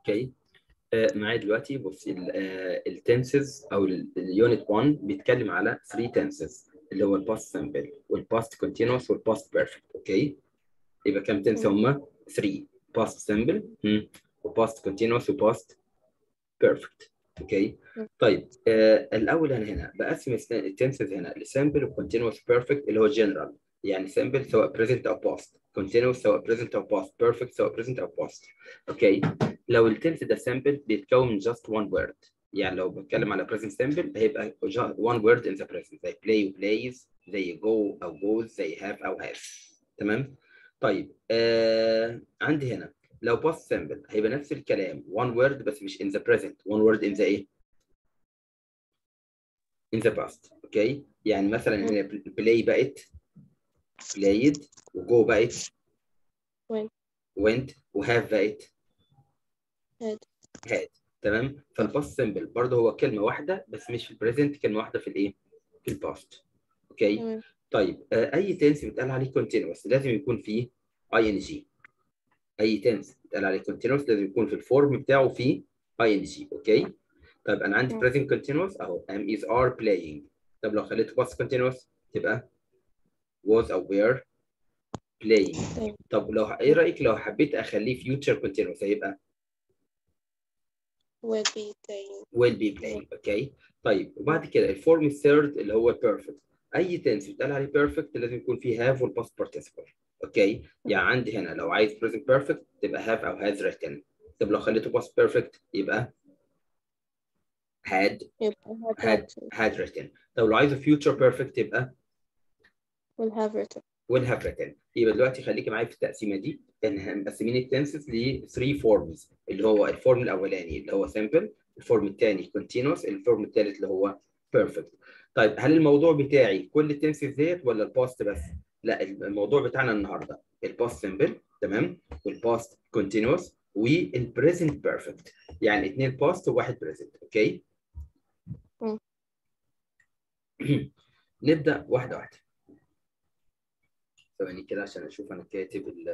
اوكي آه، معايا دلوقتي بص التنسز او اليونت 1 بيتكلم على 3 تنسز اللي هو الباست سمبل والباست كونتينوس والباست بيرفكت اوكي يبقى كام تنس هم 3 باست سمبل وباست كونتينوس وباست بيرفكت اوكي طيب آه الاول انا هنا بقسم التنسز هنا لسمبل وكونتينوس بيرفكت اللي هو جنرال يعني سمبل سواء بريزنت او باست كونتينوس سواء بريزنت او باست بيرفكت سواء بريزنت او باست اوكي لو التنس ده سمبل بيتكون من just one word يعني لو بتكلم على present simple هيبقى one word in the present زي play و plays زي go أو goes زي have أو has تمام؟ طيب آه عندي هنا لو past simple هيبقى نفس الكلام one word بس مش in the present one word in the إيه؟ in the past اوكي؟ يعني مثلا هنا play بقت played و go بقت went went و have بقت had had تمام فالباست سمبل برضه هو كلمه واحده بس مش في البريزنت كلمه واحده في الايه في الباست اوكي تمام طيب آه، اي تنس بيتقال عليه كونتينوس لازم يكون فيه اي ان جي اي تنس بيتقال عليه كونتينوس لازم يكون في الفورم بتاعه فيه اي ان جي اوكي طيب انا عندي مم. present continuous اهو am is are playing طب لو خليته past continuous تبقى was او were playing طيب طب لو ايه رايك لو حبيت اخليه future continuous هيبقى will be playing will be playing اوكي طيب وبعد كده الفورم الثيرد اللي هو perfect اي تنس بيتقال عليه perfect لازم يكون فيه have والباست participle اوكي يعني عندي هنا لو عايز present perfect تبقى have او has written طب لو خليته past perfect يبقى had يبقى had had written had written طب لو عايزه future perfect يبقى will have written will have written يبقى دلوقتي خليكي معايا في التقسيمه دي ان احنا مقسمين التنسز ل 3 فورمز اللي هو الفورم الاولاني اللي هو simple الفورم الثاني continuous الفورم الثالث اللي هو perfect طيب هل الموضوع بتاعي كل التنسز ديت ولا الباست بس؟ لا الموضوع بتاعنا النهارده الباست سمبل تمام والباست continuous والبريزنت بيرفكت يعني اثنين باست وواحد بريزنت اوكي؟ مم. نبدا واحده واحده ثواني كده عشان اشوف انا كاتب ال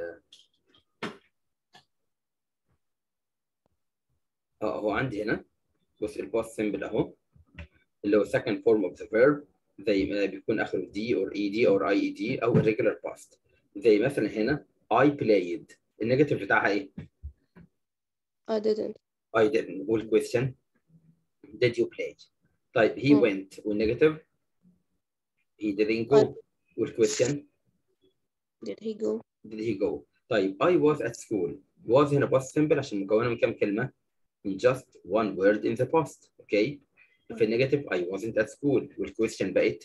اه هو عندي هنا بص الباست سمبل اهو اللي هو second form of the verb زي ما بيكون اخره دي or ed or ied او irregular past زي مثلا هنا I played النيجاتيف بتاعها ايه؟ I didn't I didn't والquestion did you play طيب he مم. went والنيجاتيف he didn't go والquestion did he go did he go طيب I was at school was هنا past simple عشان مكونة من كام كلمة؟ من just one word in the past اوكي في النيجاتيف I wasn't at school والquestion بقت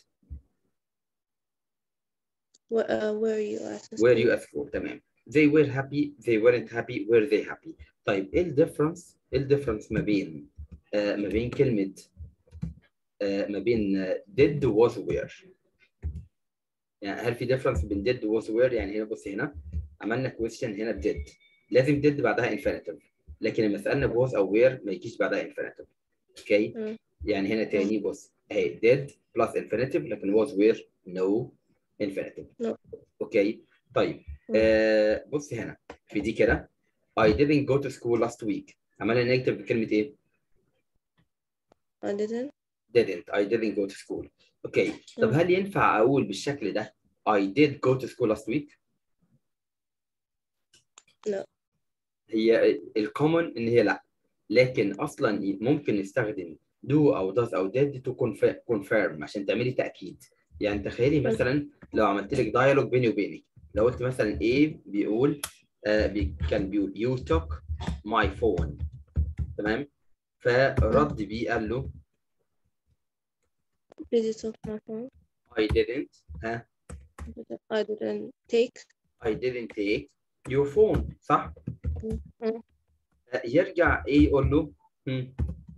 where, uh, were you at the were school? you at school تمام they were happy they weren't happy were they happy طيب ايه الديفرنس ايه الديفرنس ما بين آه ما بين كلمة آه ما بين آه، did was were يعني هل في ديفرنس بين did was were يعني هنا بص هنا عملنا question هنا did لازم did بعدها infinitive لكن لما سألنا was او were ما يجيش بعدها infinitive اوكي مم. يعني هنا تاني بص اهي did plus infinitive لكن was were no infinitive No. اوكي طيب مم. آه بص هنا في دي كده I didn't go to school last week عملنا نيجاتيف بكلمة ايه؟ I didn't didn't I didn't go to school اوكي طب مم. هل ينفع اقول بالشكل ده I did go to school last week؟ لا. هي الكومن ان هي لا لكن اصلا ممكن نستخدم do او does او did to confi- confirm عشان تعملي تاكيد يعني تخيلي مثلا لو عملت لك دايالوج بيني وبينك لو قلت مثلا ايه بيقول آه بي كان بيقول you took my phone تمام فرد بيه قال له did you took my phone I didn't ها I didn't take I didn't take your phone صح؟ مم. يرجع ايه يقول له هم.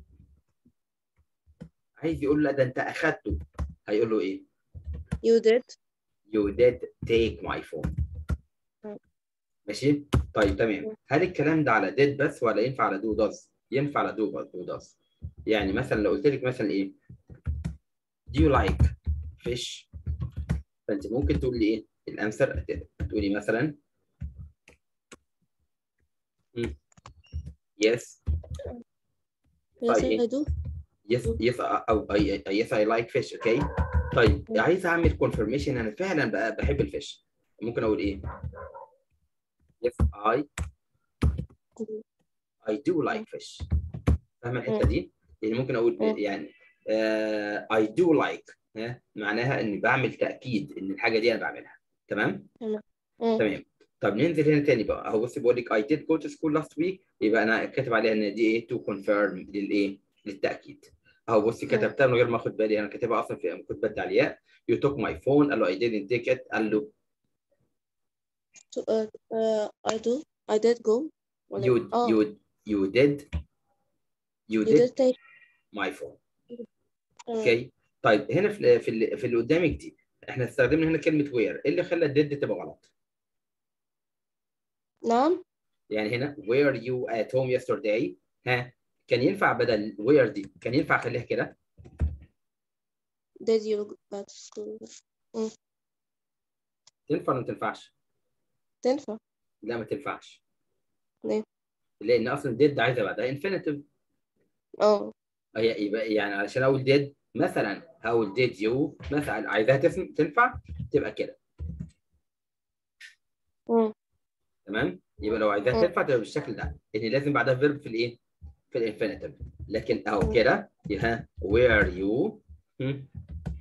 عايز يقول له لا ده انت اخدته هيقول له ايه؟ you did You did take my phone مم. ماشي؟ طيب تمام مم. هل الكلام ده على did بس ولا ينفع على do does؟ ينفع على do do does يعني مثلا لو قلت لك مثلا ايه؟ Do you like fish؟ فانت ممكن تقول لي ايه؟ الانسر تقولي مثلا مم. yes Yes, طيب. I do. yes yes او I- yes I like fish okay طيب مم. عايز اعمل confirmation انا فعلا بقى بحب الفيش ممكن اقول ايه yes I I do like fish فاهم الحته مم. دي يعني ممكن اقول مم. يعني آه I do like ها معناها اني بعمل تاكيد ان الحاجه دي انا بعملها تمام مم. تمام طب ننزل هنا تاني بقى اهو بص بقول لك I did go to school last week يبقى انا كاتب عليها ان دي ايه to confirm للايه للتاكيد اهو بصي مم. كتبتها من غير ما اخد بالي انا كاتبها اصلا في كنت بدي عليها you took my phone قال له I didn't take it قال له So, uh, uh, I do. I did go. ولا- you آه. you you did you You did did take. my phone تمام. اوكي طيب هنا في في اللي, في اللي قدامك دي احنا استخدمنا هنا كلمه وير ايه اللي خلى الديد تبقى غلط نعم. يعني هنا were you at home yesterday ها كان ينفع بدل where دي كان ينفع اخليها كده Did you go to school? تنفع ولا ما تنفعش تنفع. لا ما تنفعش ليه؟ لان اصلا did عايزه بعدها infinitive اه. هي- يبقى يعني علشان اقول did مثلا هقول did you مثلا عايزاها تسم- تنفع تبقى كده مم. تمام يبقى لو عايزاها مم. تنفع تبقى بالشكل ده ان لازم بعدها فيرب في الايه في الانفينيتيف لكن اهو مم. كده ها were you هم،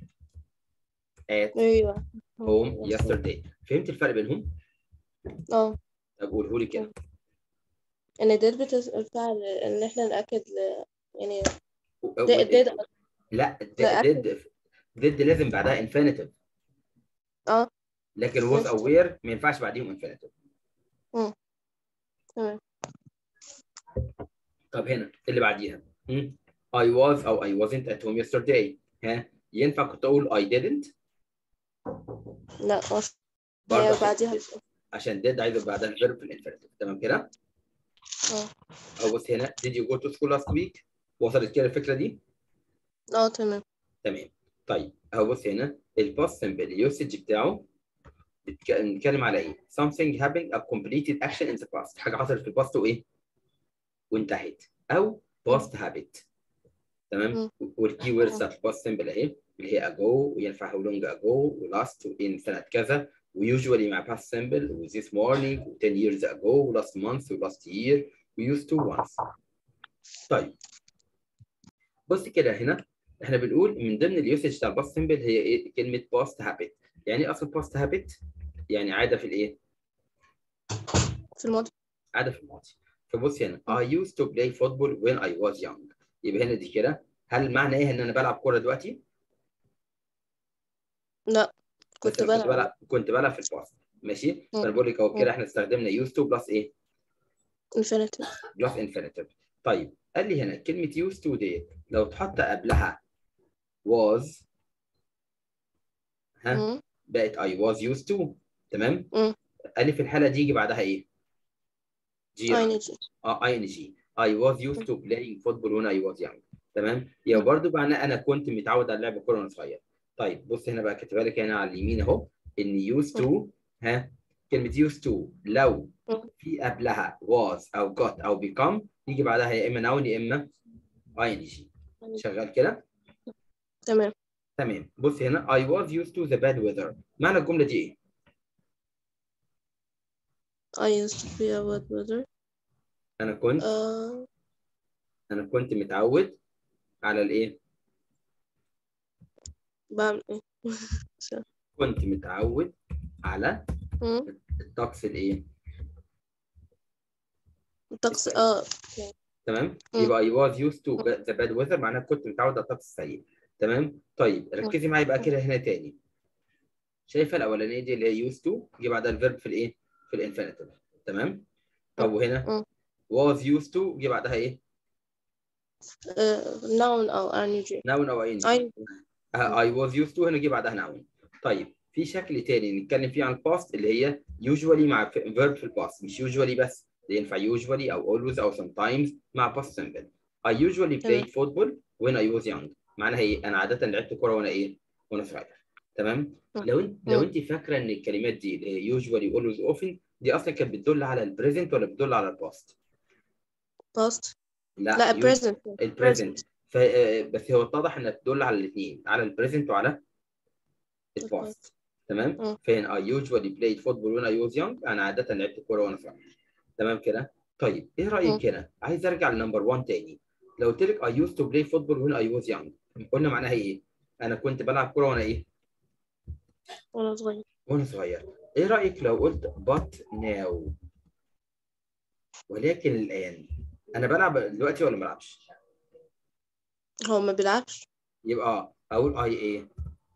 at ايوه. home yesterday فهمت الفرق بينهم؟ اه. طب قوله لي كده ان did بتنفع ان احنا نأكد ل... يعني و- did did لا لا، did did لازم بعدها infinitive اه. لكن was Yes. او were ما ينفعش بعديهم infinitive تمام. طب هنا اللي بعديها هم؟ I was او I wasn't at home yesterday ها ينفع كنت اقول I didn't لا مش برضه هي عشان- بعديها عشان did عايز بعدها الفيرب في الانفينيتيف تمام كده اه. او بص هنا did you go to school last week وصلت كده الفكره دي اه تمام. تمام طيب اهو بص هنا الباست سمبل اليوسج بتاعه بتك- بنتكلم على ايه something happened a completed action in the past حاجه حصلت في الباست وايه وانتهت او past habit تمام والكي ووردز بتاعت الباست سمبل اهي اللي هي ago وينفع how long ago ولast وin سنه كذا ويوجوالي مع past simple و this morning و 10 years ago و last month و last year و used to once طيب بص كده هنا احنا بنقول من ضمن اليوسج بتاع الباست سمبل هي ايه كلمه باست هابت يعني ايه اصلا باست هابت يعني عاده في الايه في الماضي عاده في الماضي فبص هنا I used to play football when I was young يبقى هنا دي كده هل معنى ايه ان انا بلعب كوره دلوقتي لا بس كنت أنا كنت بلعب بلعب كنت بلعب في الباست ماشي مم. فانا بقول لك اهو كده احنا استخدمنا used to بلس ايه infinitive بلس infinitive طيب قال لي هنا كلمه used to ديت لو اتحط قبلها was ها مم. بقت I was used to تمام مم. قال لي في الحاله دي يجي بعدها ايه جي ing اه اي ان جي I was used to playing football when I was young تمام يبقى برضه معناه انا كنت متعود على لعب كوره وانا صغير طيب بص هنا بقى كاتبها لك هنا على اليمين اهو ان used to ها كلمه used to لو مم. في قبلها was او got او become يجي بعدها يا اما noun يا اما اي ان جي شغال كده تمام تمام بص هنا I was used to the bad weather معنى الجمله دي ايه I used to be a wet weather انا كنت uh, انا كنت متعود على الايه بعمل ايه كنت متعود على مم. الطقس الايه الطقس اه تمام مم. يبقى I was used to the bad weather معناها كنت متعود على الطقس السيء تمام طيب ركزي معايا بقى كده هنا تاني شايفه الاولانيه دي اللي هي used to جه بعدها الفيرب في الايه في الانفينيتيف تمام طب وهنا مم. was used to جه بعدها ايه uh, noun او ing noun او ing I آه، I was used to هنا جه بعدها noun طيب في شكل تاني نتكلم فيه عن الباست اللي هي usually مع verb في الباست مش usually بس ده ينفع usually او always او sometimes مع past simple I usually تمام. played football when I was young معناها ايه انا عاده لعبت كوره وانا ايه وانا صغير تمام مم. لو انت لو مم. انت فاكره ان الكلمات دي اللي هي usually always often دي اصلا كانت بتدل على البريزنت ولا بتدل على الباست past لا لا use present البريزنت ف... آه، بس هو اتضح انها تدل على الاثنين على البريزنت وعلى الباست تمام مم. فين I usually played football when I was young انا عاده لعبت كوره وانا صغير تمام كده طيب ايه رايك هنا عايز ارجع لنمبر 1 تاني لو قلت لك I used to play football when I was young قلنا معناها ايه انا كنت بلعب كوره وانا ايه وأنا صغير وانا صغير ايه رايك لو قلت but now ولكن الان انا بلعب دلوقتي ولا ما بلعبش هو ما بيلعبش يبقى اقول I ايه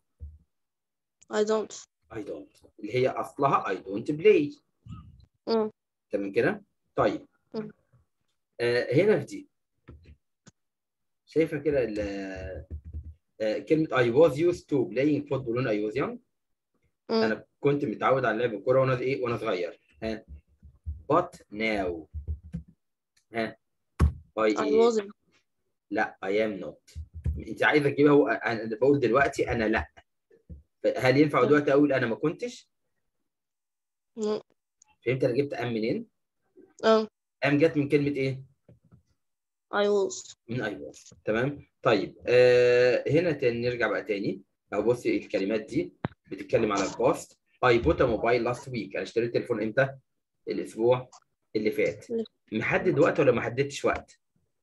I don't I don't اللي هي اصلها I don't play مم. تمام كده طيب مم. آه هنا في دي شايفه كده ال- آه كلمه I was used to playing football when I was young مم. انا كنت متعود على لعب الكوره وانا ايه وانا صغير ها but now ها I, I إيه؟ wasn't لا I am not انت عايزه تجيبها هو انا بقول دلوقتي انا لا هل ينفع دلوقتي اقول انا ما كنتش مم. فهمت انا جبت ام منين اه ام جت من كلمه ايه I was من اي واز تمام طيب آه هنا تاني نرجع بقى تاني او بصي الكلمات دي بتتكلم على الباست اي بوت موبايل لاست ويك انا اشتريت تليفون امتى الاسبوع اللي فات اللي- محدد وقت ولا ما حددتش وقت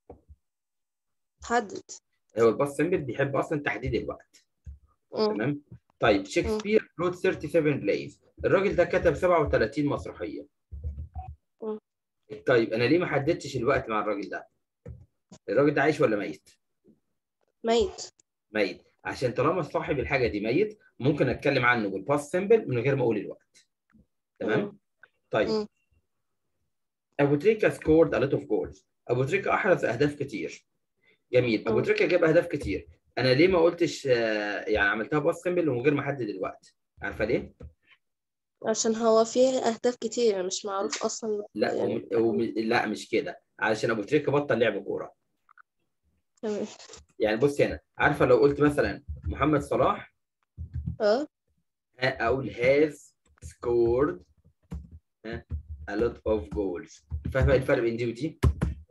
حدد هو الباست سمبل بيحب اصلا تحديد الوقت مم. تمام طيب شكسبير wrote 37 plays الراجل ده كتب 37 مسرحيه مم. طيب انا ليه ما حددتش الوقت مع الراجل ده الراجل ده عايش ولا ميت ميت ميت عشان طالما صاحب الحاجه دي ميت ممكن اتكلم عنه بالباست سمبل من غير ما اقول الوقت تمام مم. طيب مم. ابو تريكه سكورد ا لوت اوف جولز ابو تريكه احرز اهداف كتير جميل ابو مم. تريكه جاب اهداف كتير انا ليه ما قلتش آه، يعني عملتها باست سمبل ومن غير ما احدد الوقت عارفه ليه عشان هو فيه أهداف كتير مش معروف أصلا لا يعني وم... وم... لا مش كده علشان ابو تريكه بطل لعب كوره تمام يعني بص هنا عارفه لو قلت مثلا محمد صلاح اه ها، اقول has scored ها، a lot of goals فاهمه إيه الفرق بين دي ودي؟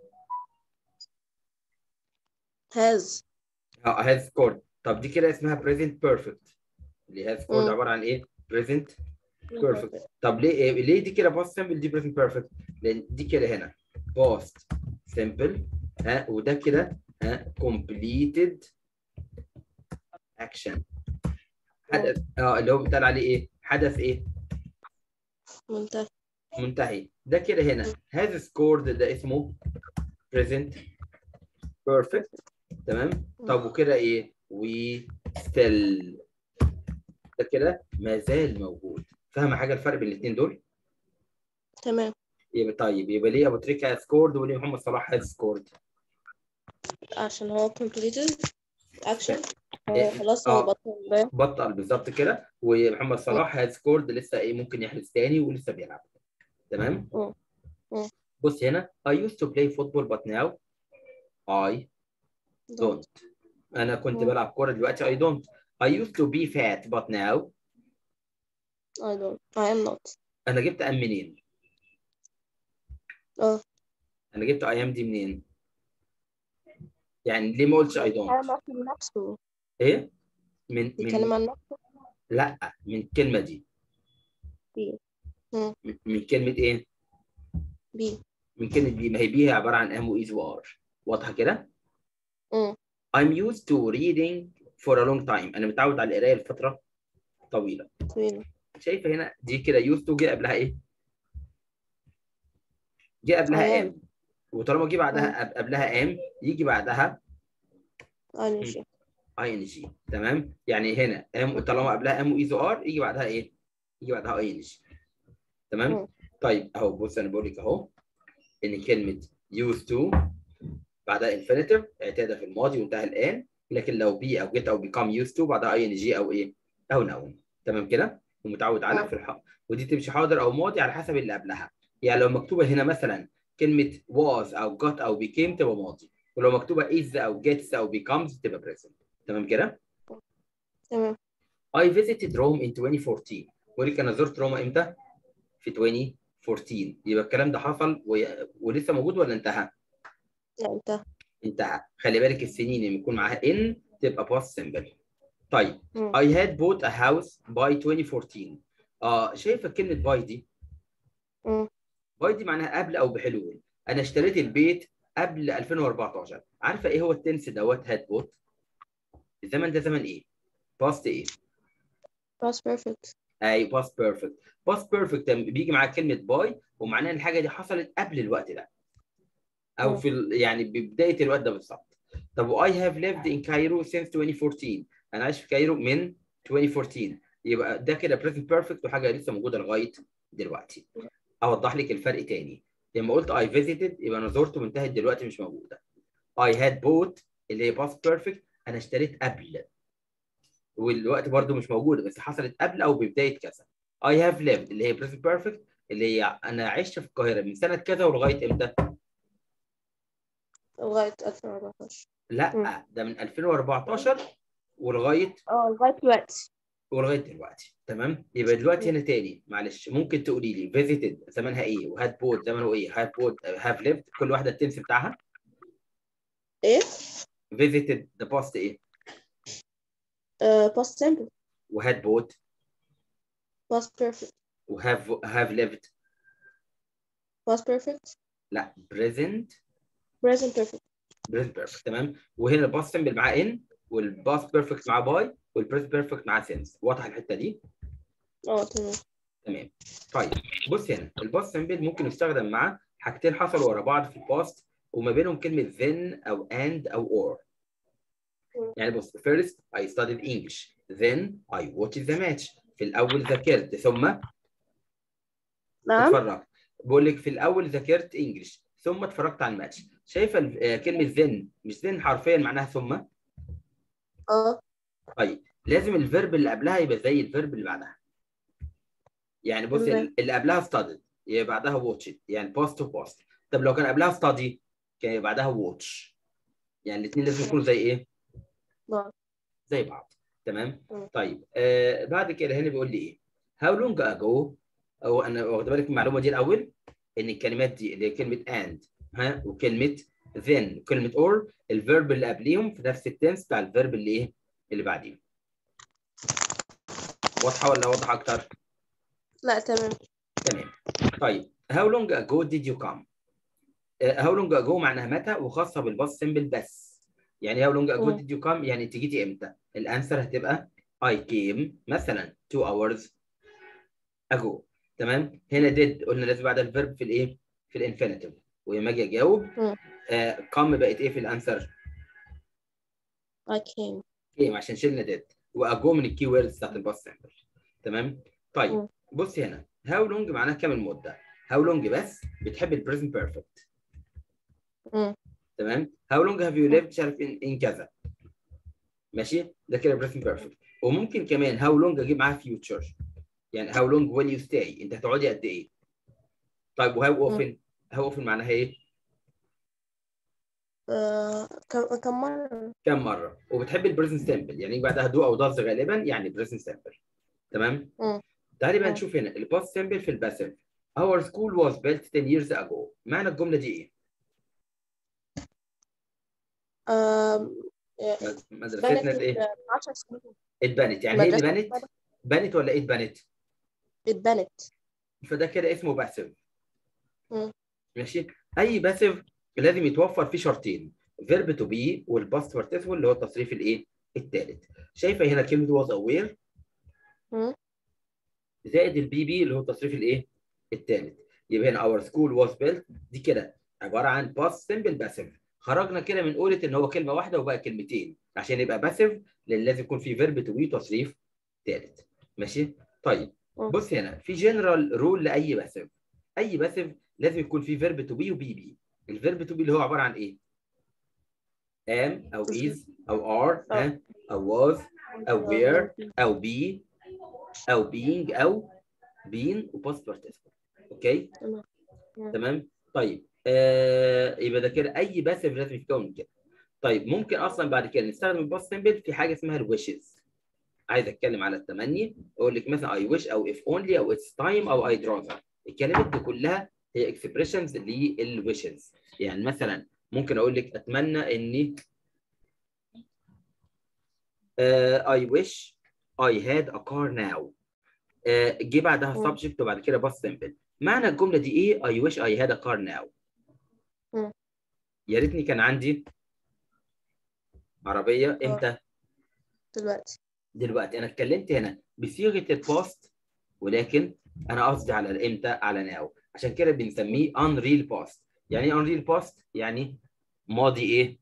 has اه has scored طب دي كده اسمها present perfect اللي has scored مم. عباره عن ايه؟ present perfect طب ليه إيه؟ ليه دي كده past simple دي present perfect؟ لان دي كده هنا past simple ها وده كده ها completed action حدث اه اللي هو بيتقال عليه ايه؟ حدث ايه؟ منتهي منتهي ده كده هنا has scored ده اسمه present perfect تمام طب وكده ايه we still ده كده ما زال موجود فاهمه حاجه الفرق بين الاثنين دول تمام يبقى طيب يبقى ليه ابو تريكه سكورد وليه محمد صلاح هاز سكورد عشان هو completed action إيه؟ هو خلاص آه. هو بطل بقى. بطل بالظبط كده ومحمد صلاح هاز سكورد لسه ايه ممكن يحرز تاني ولسه بيلعب تمام مم. مم. بص هنا I used to play football but now I don't انا كنت مم. بلعب كوره دلوقتي I don't I used to be fat but now I don't I am not انا جبت ام منين اه انا جبت I am دي منين يعني ليه ما قلتش I بيتكلم don't عن نفسه ايه من بيتكلم من عن نفسه لا من الكلمه دي بي من- من كلمه ايه بي من كلمه بي ما هي بي هي عباره عن ام وايز وار واضحه كده مم. I'm used to reading for a long time انا متعود على القرايه لفتره طويله طويلة شايفه هنا دي كده used to جه قبلها ايه جه قبلها I am. ام وطالما جه بعدها قب- قبلها ام يجي بعدها I know اي ان جي تمام يعني هنا ام طالما قبلها ام وايز ار يجي بعدها ايه يجي بعدها اي ان جي تمام مم. طيب اهو بص انا بقول لك اهو ان كلمه used to بعدها infinitive اعتاد في الماضي وانتهى الان لكن لو بي او جيت او become used to بعدها اي ان جي او ايه او noun تمام كده ومتعود على نعم. في الح... ودي تمشي حاضر او ماضي على حسب اللي قبلها يعني لو مكتوبه هنا مثلا كلمه was او got او became تبقى ماضي ولو مكتوبه is او gets او becomes تبقى present تمام كده تمام I visited Rome in 2014 بقول لك انا زرت روما امتى في 2014 يبقى الكلام ده حصل و... ولسه موجود ولا انتهى لا انتهى انتهى خلي بالك السنين اللي يكون معاها ان تبقى باست سمبل طيب مم. I had bought a house by 2014 اه شايفه كلمه باي دي مم. باي دي معناها قبل او بحلول انا اشتريت البيت قبل 2014 عارفه ايه هو التنس دوت هاد بوت الزمن ده زمن ايه باست ايه past perfect اي باست بيرفكت باست بيرفكت بيجي معاه كلمه باي ومعناها ان الحاجه دي حصلت قبل الوقت ده او مم. في ال... يعني ببدايه الوقت ده بالظبط طب I have lived in Cairo since 2014 انا عايش في كايرو من 2014 يبقى ده كده present perfect وحاجه لسه موجوده لغايه دلوقتي اوضح لك الفرق تاني لما قلت I visited يبقى انا زرت وانتهت دلوقتي مش موجوده I had bought اللي هي past perfect انا اشتريت قبل والوقت برضو مش موجود بس حصلت قبل او ببدايه كذا I have lived اللي هي present perfect اللي هي انا عشت في القاهره من سنه كذا ولغايه امتى؟ لغاية 2014 لا مم. ده من 2014 ولغايه اه لغاية دلوقتي ولغايه دلوقتي تمام يبقى دلوقتي هنا تاني معلش ممكن تقولي لي visited زمانها ايه وهاد بوت زمانه ايه هاد بوت هاف lived كل واحده التنس بتاعها ايه visited the past ايه uh, past simple وهاد بوت past perfect وهاف هاف lived past perfect لا present present perfect present perfect تمام وهنا الباست سمبل معاه ان والباست بيرفكت معاه باي والبريزنت بيرفكت معاه سينس واضحه الحته دي اه تمام تمام طيب بص هنا الباست سمبل ممكن يستخدم مع حاجتين حصلوا ورا بعض في الباست وما بينهم كلمه then او and او or يعني بص first I studied English then I watched the match في الأول ذاكرت ثم نعم اتفرجت بقول لك في الأول ذاكرت English ثم اتفرجت على الماتش شايفة ال- آه، كلمة then مش then حرفيا معناها ثم اه طيب لازم الفيرب اللي قبلها يبقى زي الفيرب اللي بعدها يعني بص تمام. اللي قبلها studied يبقى بعدها watched يعني past to past طب لو كان قبلها study كان يبقى بعدها watch يعني الاثنين لازم يكونوا زي ايه؟ بعض. زي بعض تمام تمام. طيب آه بعد كده هنا بيقول لي ايه how long ago او انا واخد بالك من المعلومه دي الاول ان الكلمات دي اللي هي كلمه and ها وكلمه then وكلمه or الفيرب اللي قبليهم في نفس التنس بتاع الفيرب اللي ايه اللي بعديهم واضحه ولا واضحه اكتر لا تمام تمام طيب how long ago did you come آه، how long ago معناها متى وخاصه بالباص سيمبل بس يعني how long ago مم. did you come يعني انت جيتي امتى الانسر هتبقى I came مثلا two hours ago تمام هنا did قلنا لازم بعد الفيرب في الايه في الانفينيتيف ولما اجي اجاوب مم. آه come بقت ايه في الانسر I came came عشان شلنا did واجو من الكي ووردز بتاعت الباص سيمبل تمام طيب مم. بص هنا how long معناها كام المده how long بس بتحب البريزنت بيرفكت مم. تمام how long have you lived مش عارف in, in كذا ماشي ده كده present perfect وممكن كمان how long اجيب معاها future يعني how long will you stay انت هتقعدي قد ايه طيب و how often how often معناها ايه آه، كم كم مرة كم مره وبتحب البريزنت سامبل يعني بعدها دو او داز غالبا يعني بريزنت سامبل تمام مم. تعالي بقى مم. نشوف هنا الباست سامبل في الباسيف our school was built 10 years ago معنى الجمله دي ايه آم، آه، مدرستنا بنت ايه 10 سنين اتبنت يعني هي اللي مدرسة بنت بنت ولا ايه اتبنت اتبنت فده كده اسمه باسيف مم. ماشي اي باسيف لازم يتوفر فيه شرطين فيرب تو بي والباست بارتيسيبل اللي هو التصريف الايه الثالث شايفه هنا كلمه واز اوير مم. زائد البي بي اللي هو التصريف الايه الثالث يبقى هنا اور سكول واز بيلت دي كده عباره عن باست سمبل باسيف خرجنا كده من قولة ان هو كلمه واحده وبقى كلمتين عشان يبقى باسيف لان لازم يكون في فيرب تو بي تصريف ثالث ماشي طيب مم. بص هنا في جنرال رول لاي باسيف اي باسيف لازم يكون في فيرب تو بي وبي بي الفيرب تو بي اللي هو عباره عن ايه am او is او are ها او was او were او be او being او been وباست participle اوكي تمام. مم. تمام طيب آه يبقى ده كده اي باسيف لازم يتكون من كده طيب ممكن اصلا بعد كده نستخدم الباست سمبل في حاجه اسمها الويشز عايز اتكلم على التمني اقول لك مثلا اي ويش او اف اونلي او اتس تايم او اي rather الكلمات دي كلها هي اكسبريشنز للويشز يعني مثلا ممكن اقول لك اتمنى اني uh, I wish I had a car now uh, جه بعدها مم. subject وبعد كده past simple معنى الجمله دي ايه I wish I had a car now مم. يا ريتني كان عندي عربيه امتى دلوقتي دلوقتي انا اتكلمت هنا بصيغه الباست ولكن انا قصدي على الامتى على ناو عشان كده بنسميه unreal past يعني ايه unreal past يعني ماضي ايه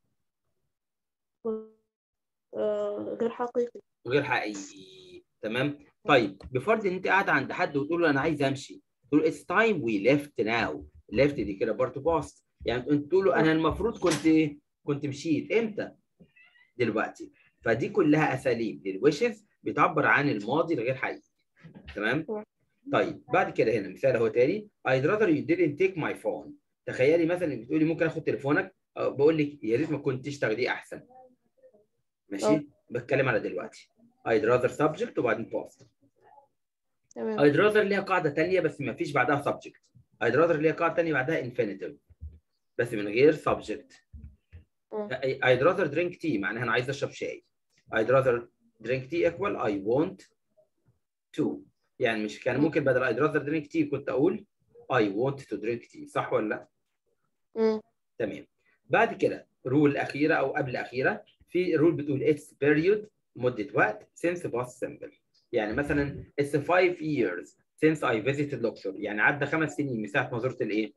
آه، غير حقيقي غير حقيقي تمام طيب بفرض ان انت قاعده عند حد وتقول له انا عايز امشي تقول له it's time we left now left دي كده برضه باست يعني انت تقول له انا المفروض كنت ايه كنت مشيت امتى دلوقتي فدي كلها اساليب للويشز بتعبر عن الماضي الغير حقيقي تمام طيب بعد كده هنا مثال اهو تاني I'd rather you didn't take my phone تخيلي مثلا انك بتقولي ممكن اخد تليفونك أو بقول لك يا ريت ما كنتش تاخديه احسن ماشي أه. بتكلم على دلوقتي I'd rather subject وبعدين past تمام I'd rather ليها قاعده تانية بس ما فيش بعدها subject I'd rather ليها قاعده تانية بعدها infinitive بس من غير subject مم. I'd rather drink tea معناها انا عايز اشرب شاي I'd rather drink tea equal I want to يعني مش كان ممكن بدل I'd rather drink tea كنت اقول I want to drink tea صح ولا لا؟ مم. تمام بعد كده رول اخيره او قبل اخيره في رول بتقول it's period مده وقت since past simple يعني مثلا it's five years since I visited Luxor يعني عدى خمس سنين من ساعه ما زرت الايه؟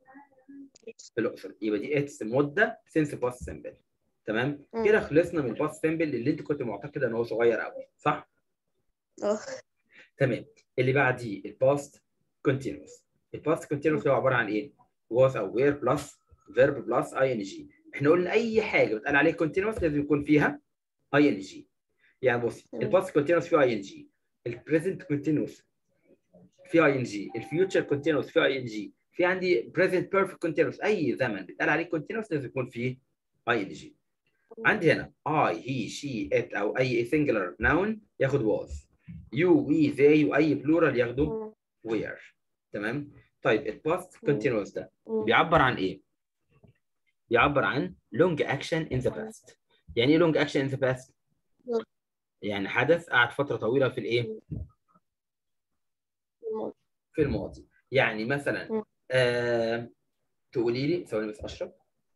في الاقصر يبقى دي it's مده since past simple تمام مم. كده خلصنا من الباست سيمبل اللي انت كنت معتقد ان هو صغير قوي صح؟ اه تمام اللي بعديه الباست كونتينوس الباست كونتينوس هو عباره عن ايه؟ was او were بلس verb بلس ing احنا قلنا اي حاجه بتقال عليها كونتينوس لازم يكون فيها ing يعني بص مم. الباست كونتينوس فيه ing البريزنت كونتينوس فيه ing الفيوتشر كونتينوس فيه ing في عندي بريزنت بيرفكت كونتينوس اي زمن بيتقال عليه كونتينوس لازم يكون فيه ing عندي هنا I, he, she, it أو أي singular noun ياخد was you, we, they وأي plural ياخدوا مم. were تمام طيب ال past مم. continuous ده مم. بيعبر عن إيه؟ بيعبر عن long action in the past يعني إيه long action in the past؟ مم. يعني حدث قعد فترة طويلة في الإيه؟ مم. في الماضي يعني مثلا مم. آه... تقولي لي ثواني بس أشرب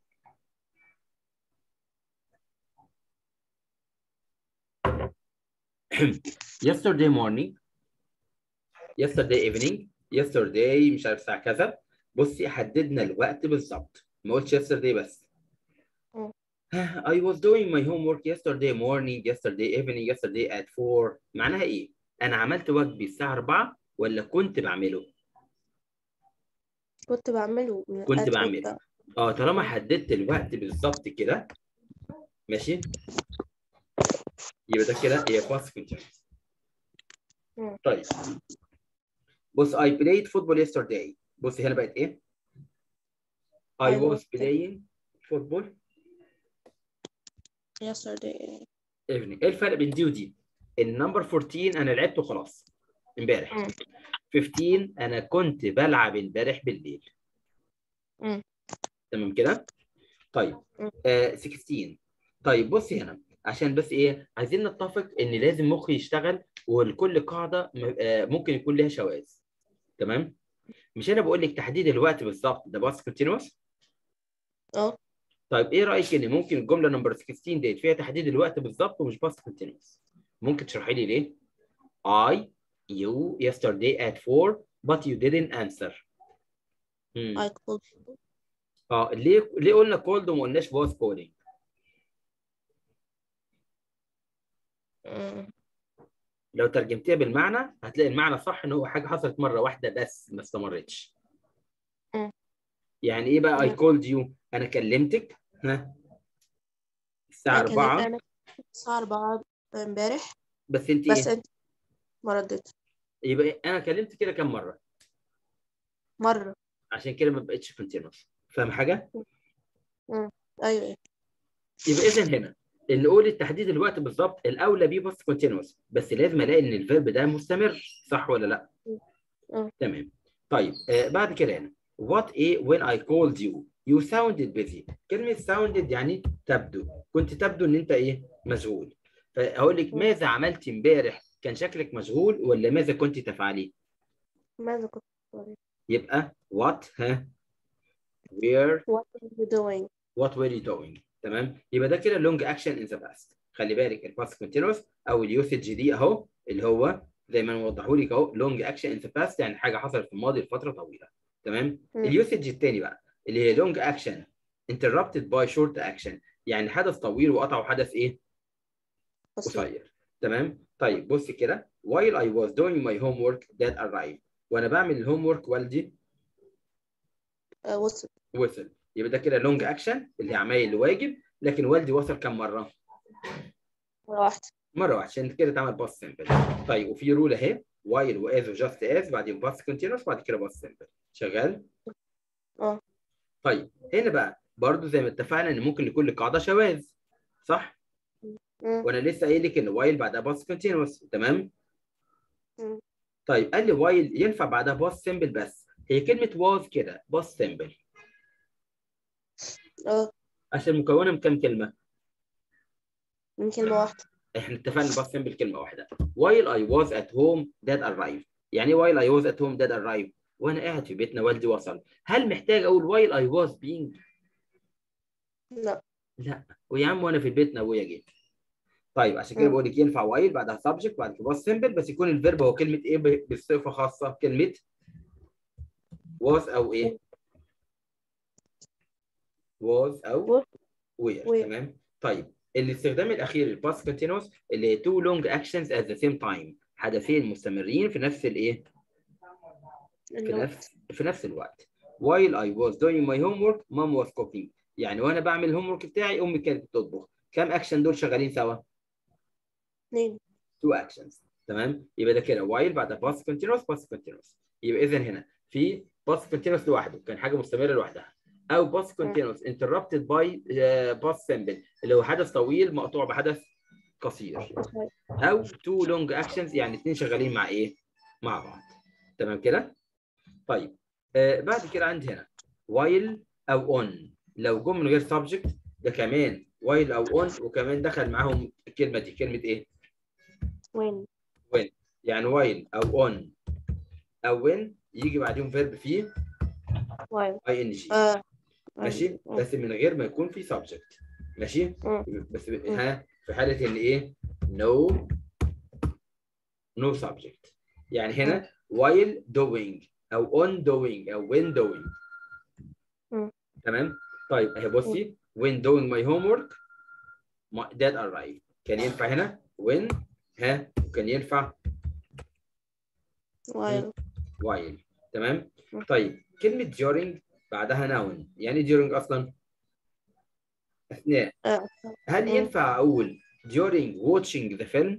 yesterday morning yesterday evening yesterday مش عارف الساعة كذا بصي حددنا الوقت بالظبط ما قلتش yesterday بس مم. I was doing my homework yesterday morning yesterday evening yesterday at 4 معناها ايه؟ أنا عملت واجبي الساعة 4 ولا كنت بعمله؟ كنت بعمله من كنت أدخل بعمله. بقى. اه طالما حددت الوقت بالظبط كده ماشي يبقى ده كده هي past continuous مم. طيب بص I played football yesterday بص هنا بقت ايه؟ I I was was playing football yesterday evening ايه الفرق بين دي ودي؟ النمبر 14 انا لعبته خلاص امبارح مم. 15 انا كنت بلعب امبارح بالليل مم. تمام كده؟ طيب مم. آه 16 طيب بصي هنا عشان بس ايه عايزين نتفق ان لازم مخي يشتغل ولكل قاعده م- آه، ممكن يكون لها شواذ تمام مش انا بقول لك تحديد الوقت بالظبط ده باست كونتينوس اه طيب ايه رايك ان ممكن الجمله نمبر 16 ديت فيها تحديد الوقت بالظبط ومش باست كونتينوس ممكن تشرحي لي ليه I you yesterday at 4 but you didn't answer مم. I called you اه ليه ليه قلنا called وما قلناش was calling مم. لو ترجمتيها بالمعنى هتلاقي المعنى صح ان هو حاجه حصلت مره واحده بس ما استمرتش مم. يعني ايه بقى I مم. called you انا كلمتك ها الساعه أنا كلمت 4 أنا الساعة 4 امبارح بس انت بس ايه أنت ما ردتش يبقى إيه؟ انا كلمت كده كام مره مرة عشان كده ما بقتش continuous فاهم حاجه أيوه أيوه يبقى اذا هنا اللي قول التحديد الوقت بالظبط الاولى بيه بس continuous بس لازم الاقي ان الفيرب ده مستمر صح ولا لا اه. تمام طيب آه بعد كده هنا what a when I called you you sounded busy كلمة sounded يعني تبدو كنت تبدو ان انت ايه مشغول فاقول لك مم. ماذا عملت امبارح كان شكلك مشغول ولا ماذا كنت تفعلي ماذا كنت تفعل؟ يبقى what ها where What are you doing? what were you doing تمام يبقى ده كده long action in the past خلي بالك الباست continuous او اليوسج دي اهو اللي هو زي ما وضحوا لك اهو long action in the past يعني حاجه حصلت في الماضي لفتره طويله تمام مم. اليوسج الثاني بقى اللي هي long action interrupted by short action يعني حدث طويل وقطعه حدث ايه بسيط. قصير تمام طيب بص كده while I was doing my homework dad arrived وانا بعمل الهوم ورك والدي آه، وصل وصل يبقى ده كده لونج اكشن اللي عمايل الواجب لكن والدي وصل كم مره؟ مرة واحدة مره واحده عشان كده اتعمل باس سمبل طيب وفي رول اهي وايل واز وجاست از بعدين باس كونتينوس بعد كده باس سمبل شغال؟ اه طيب هنا بقى برضو زي ما اتفقنا ان ممكن لكل قاعده شواذ صح؟ مم. وانا لسه قايل لك ان وايل بعدها باس كونتينوس تمام؟ مم. طيب قال لي وايل ينفع بعدها باس سمبل بس هي كلمه واز كده باس سمبل اه عشان مكونه من كام كلمه؟ من كلمة واحدة احنا اتفقنا بس سمبل كلمه واحده while I was at home dad arrived يعني ايه while I was at home dad arrived وانا قاعد في بيتنا والدي وصل هل محتاج اقول while I was being لا لا ويا عم وانا في البيت ابويا جه طيب عشان كده مم. بقول لك ينفع while بعدها subject بعد كده باس سمبل بس يكون الفيرب هو كلمه ايه ب- بصفه خاصه كلمه was او ايه was او was. were were. تمام طيب الاستخدام الاخير الباست كونتينوس اللي هي two long actions at the same time حدثين مستمرين في نفس الايه في النوم. نفس في نفس الوقت while I was doing my homework mom was cooking يعني وانا بعمل الهوم ورك بتاعي امي كانت بتطبخ كام اكشن دول شغالين سوا اتنين two actions تمام يبقى ده كده while بعد past continuous past continuous يبقى اذا هنا في past continuous لوحده كان حاجه مستمره لوحدها او past continuous interrupted by uh, past simple اللي هو حدث طويل مقطوع بحدث قصير قصير. او two long actions يعني اثنين شغالين مع ايه مع بعض تمام كده طيب آه بعد كده عندي هنا while او on لو جم من غير subject ده كمان while او on وكمان دخل معاهم الكلمه دي كلمه ايه وين يعني while او on او when يجي بعديهم فيرب فيه وايل اي ان جي اه ماشي مم. بس من غير ما يكون في subject ماشي مم. بس ها في حاله ان ايه no no subject يعني هنا while doing او on doing او when doing مم. تمام طيب اهي بصي when doing my homework my dad arrived كان ينفع هنا when ها كان ينفع وايل while تمام مم. طيب كلمة during بعدها noun يعني إيه during أصلا أثناء اه هل مم. ينفع أقول during watching the film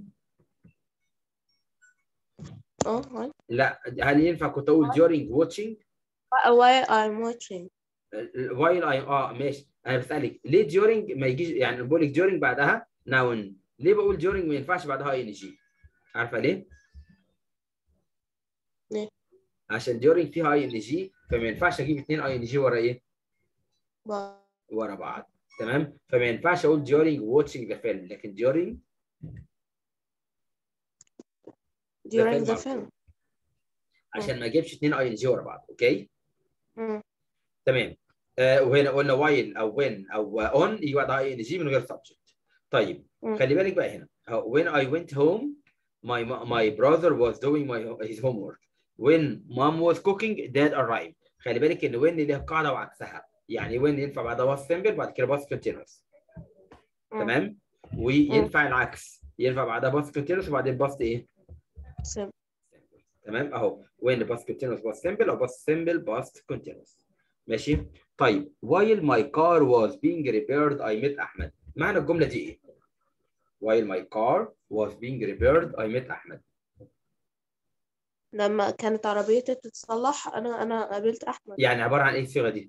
اه وايل لا هل ينفع كنت أقول during watching while I'm watching while I اه ماشي أنا بسألك ليه during ما يجيش يعني بقول لك during بعدها noun ليه بقول during ما ينفعش بعدها ing عارفة ليه؟ ليه؟ عشان during فيها ing فما ينفعش أجيب اتنين ing ورا إيه؟ ب- ورا بعض تمام فما ينفعش اقول during watching the film لكن during during film the film عشان ما اجيبش اثنين اي ان جي ورا بعض اوكي مم. تمام آه وهنا قلنا while او when او on يجي بعدها اي ان جي من غير subject طيب مم. خلي بالك بقى هنا أهو، when I went home my my brother was doing my his homework when mom was cooking dad arrived خلي بالك ان when ليها قاعده وعكسها يعني when ينفع بعدها باس سمبل بعد كده باس كونتينوس مم. تمام وينفع العكس ينفع بعدها باس كونتينوس وبعدين باس ايه sim تمام اهو وين باست كونتينوس باست سمبل او باست سمبل باست كونتينوس ماشي طيب while my car was being repaired I met احمد معنى الجمله دي ايه while my car was being repaired I met احمد لما كانت عربيتي بتتصلح انا انا قابلت احمد يعني عباره عن ايه الصيغه دي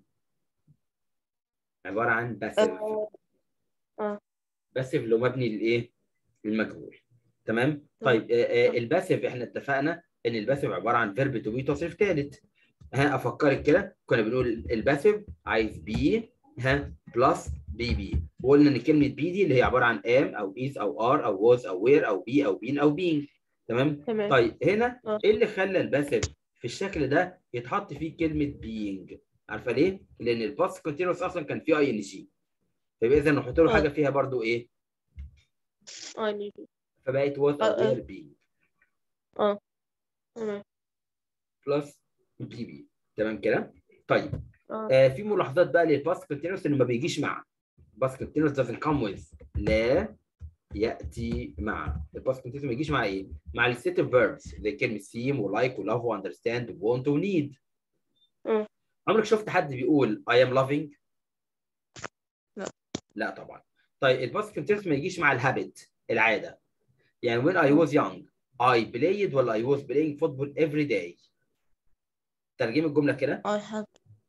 عباره عن باسيف آه، آه. باسيف لو مبني للايه للمجهول تمام طيب آه، آه، الباسيف احنا اتفقنا ان الباسيف عباره عن فيرب تو بي تصريف ثالث ها افكرك كده كنا بنقول الباسيف عايز بي ها بلس بي بي وقلنا ان كلمه بي دي اللي هي عباره عن ام او از او ار او واز او وير او بي او بين او بينج تمام تمام طيب هنا آه. ايه اللي خلى الباسيف في الشكل ده يتحط فيه كلمه بينج عارفه ليه لان الباست كونتينوس اصلا كان فيه اي ان جي فيبقى اذا نحط له آه. حاجه فيها برضو ايه I need it. فبقت واز آه، او آه. وير بينج تمام بلس بي بي تمام كده طيب اه آه في ملاحظات بقى للباست كونتينوس انه ما بيجيش مع باست كونتينوس doesn't come with لا ياتي مع الباست كونتينوس ما يجيش مع ايه؟ مع الستيف فيربس زي كلمه سيم ولايك ولاف واندرستاند وونت ونيد مم. عمرك شفت حد بيقول I am loving؟ لا. لا طبعا طيب الباست كونتينوس ما يجيش مع الهابت العاده يعني when I was young I played ولا I was playing football every day ترجمة الجملة كده I have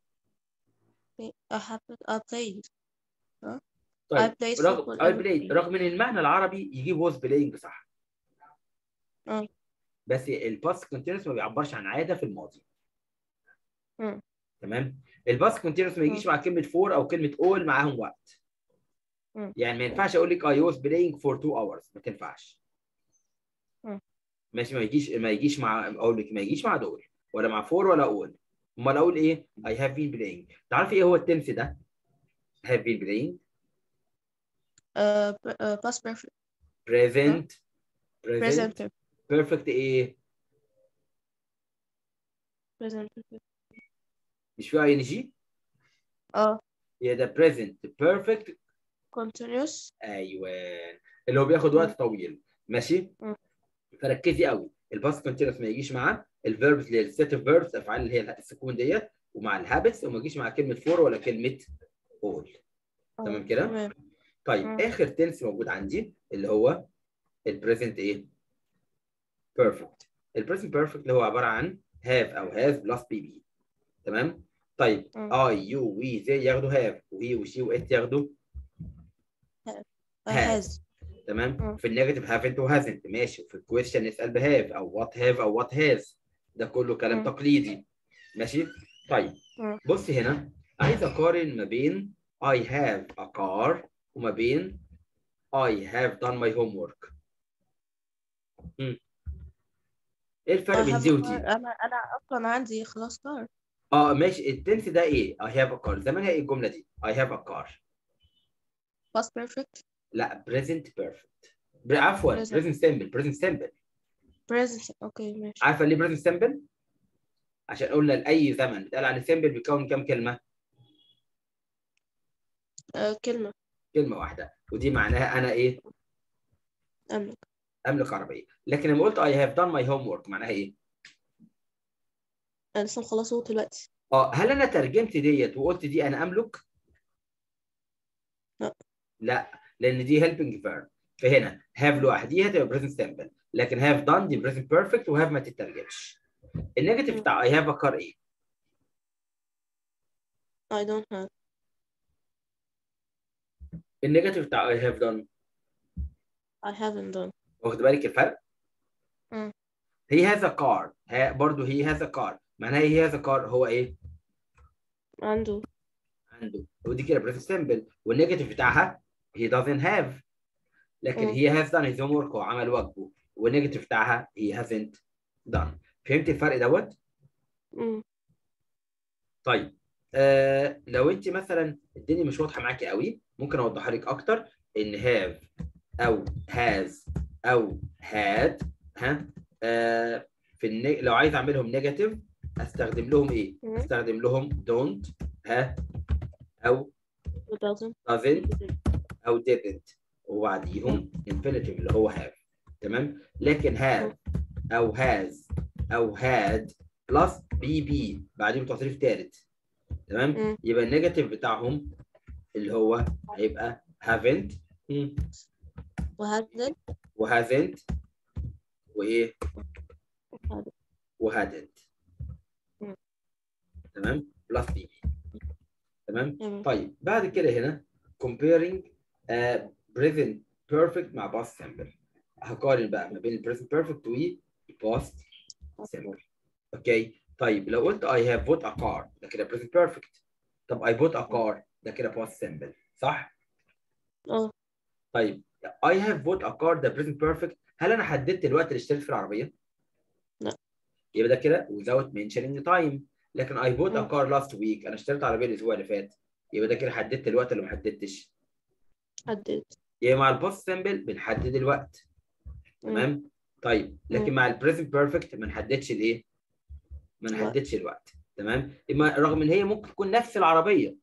I have I played I طيب played رغم football I every played day. رغم ان المعنى العربي يجيب was playing صح اه بس الباست كونتينوس ما بيعبرش عن عاده في الماضي مم. تمام الباست كونتينوس ما يجيش مع كلمه فور او كلمه اول معاهم وقت مم. يعني ما ينفعش اقول لك I was playing for two hours ما تنفعش مم. ماشي ما يجيش ما يجيش مع اقول لك ما يجيش مع دول ولا مع فور ولا اول امال اقول ايه I have been playing تعرفي ايه هو التنس ده have been playing uh, p- uh, past perfect present present present perfect perfect ايه present perfect مش فيها اي ان جي اه هي ده present perfect continuous ايوه اللي هو بياخد وقت طويل ماشي مم. فركزي قوي الباست كونتينوس ما يجيش معاه الفيربس اللي هي الست فيربس افعال اللي هي السكون ديت ومع الهابتس وما يجيش مع كلمه فور ولا كلمه اول تمام آه، كده؟ تمام طيب مم. اخر تنس موجود عندي اللي هو البريزنت ايه بيرفكت البريزنت بيرفكت اللي هو عباره عن هاف او هاز بلس بي بي تمام طيب مم. اي يو وي زي ياخدوا هاف وهي وشي وات ياخدوا I has. has تمام مم. في النيجاتيف هافنت وهازنت ماشي وفي الكويشن نسال بهاف او وات هاف او وات هاز ده كله كلام مم. تقليدي ماشي طيب مم. بص هنا عايز اقارن ما بين I have a car وما بين I have done my homework مم. ايه الفرق I بين have دي a ودي؟ car. أنا أنا أصلا عندي خلاص كار اه ماشي التنس ده ايه؟ I have a car زمانها ايه الجمله دي؟ I have a car past perfect لا present perfect بر- عفوا Present. present simple present simple present اوكي ماشي عارفه ليه بريزنت سمبل؟ عشان قلنا لاي زمن بيتقال على سمبل بيكون كام كلمه؟ آه كلمة كلمه واحده ودي معناها انا ايه؟ أملك املك عربيه لكن لما قلت I have done my homework معناها ايه؟ أنا لسه مخلصه دلوقتي اه هل انا ترجمت ديت وقلت دي انا املك؟ لا. لا لان دي helping verb فهنا have لوحديها تبقى present simple لكن have done دي present perfect و have ما تترجمش النيجاتيف مم. بتاع I have a car ايه؟ I don't have النيجاتيف بتاع I have done I haven't done واخد بالك الفرق؟ مم. he has a car ها برضه he has a car معناها he has a car هو ايه؟ عنده عنده ودي كده present simple والنيجاتيف بتاعها he doesn't have لكن مم. he has done his homework هو عمل واجبه والنيجاتيف بتاعها he hasn't done فهمت الفرق دوت؟ مم. طيب آه لو انت مثلا الدنيا مش واضحه معاكي قوي ممكن اوضحها لك اكتر ان have او has او had ها آه في الني... لو عايز اعملهم نيجاتيف استخدم لهم ايه؟ مم. استخدم لهم don't ها او It doesn't doesn't او didn't وبعديهم infinitive اللي هو have تمام لكن have او has او had بلس بي بي بعدين تصريف ثالث تمام مم. يبقى النيجاتيف بتاعهم اللي هو هيبقى haven't مم. وهذا وhasn't وايه وهذا وhadn't مم. تمام بلس بي بي تمام تمام طيب بعد كده هنا comparing uh, present perfect مع past simple هقارن بقى ما بين ال present perfect و past simple اوكي طيب لو قلت I have bought a car ده كده present perfect طب I bought a car ده كده past simple صح؟ اه طيب I have bought a car ده present perfect هل انا حددت الوقت اللي اشتريت فيه العربيه؟ لا. يبقى ده كده without mentioning time لكن I bought a مم. car last week انا اشتريت عربيه الاسبوع اللي فات يبقى ده كده حددت الوقت اللي ما حددتش حددت يبقى مع البوست سمبل بنحدد الوقت مم. تمام طيب لكن مم. مع البريزنت بيرفكت ما نحددش الايه ما الوقت. نحددش الوقت تمام إما رغم ان هي ممكن تكون نفس العربيه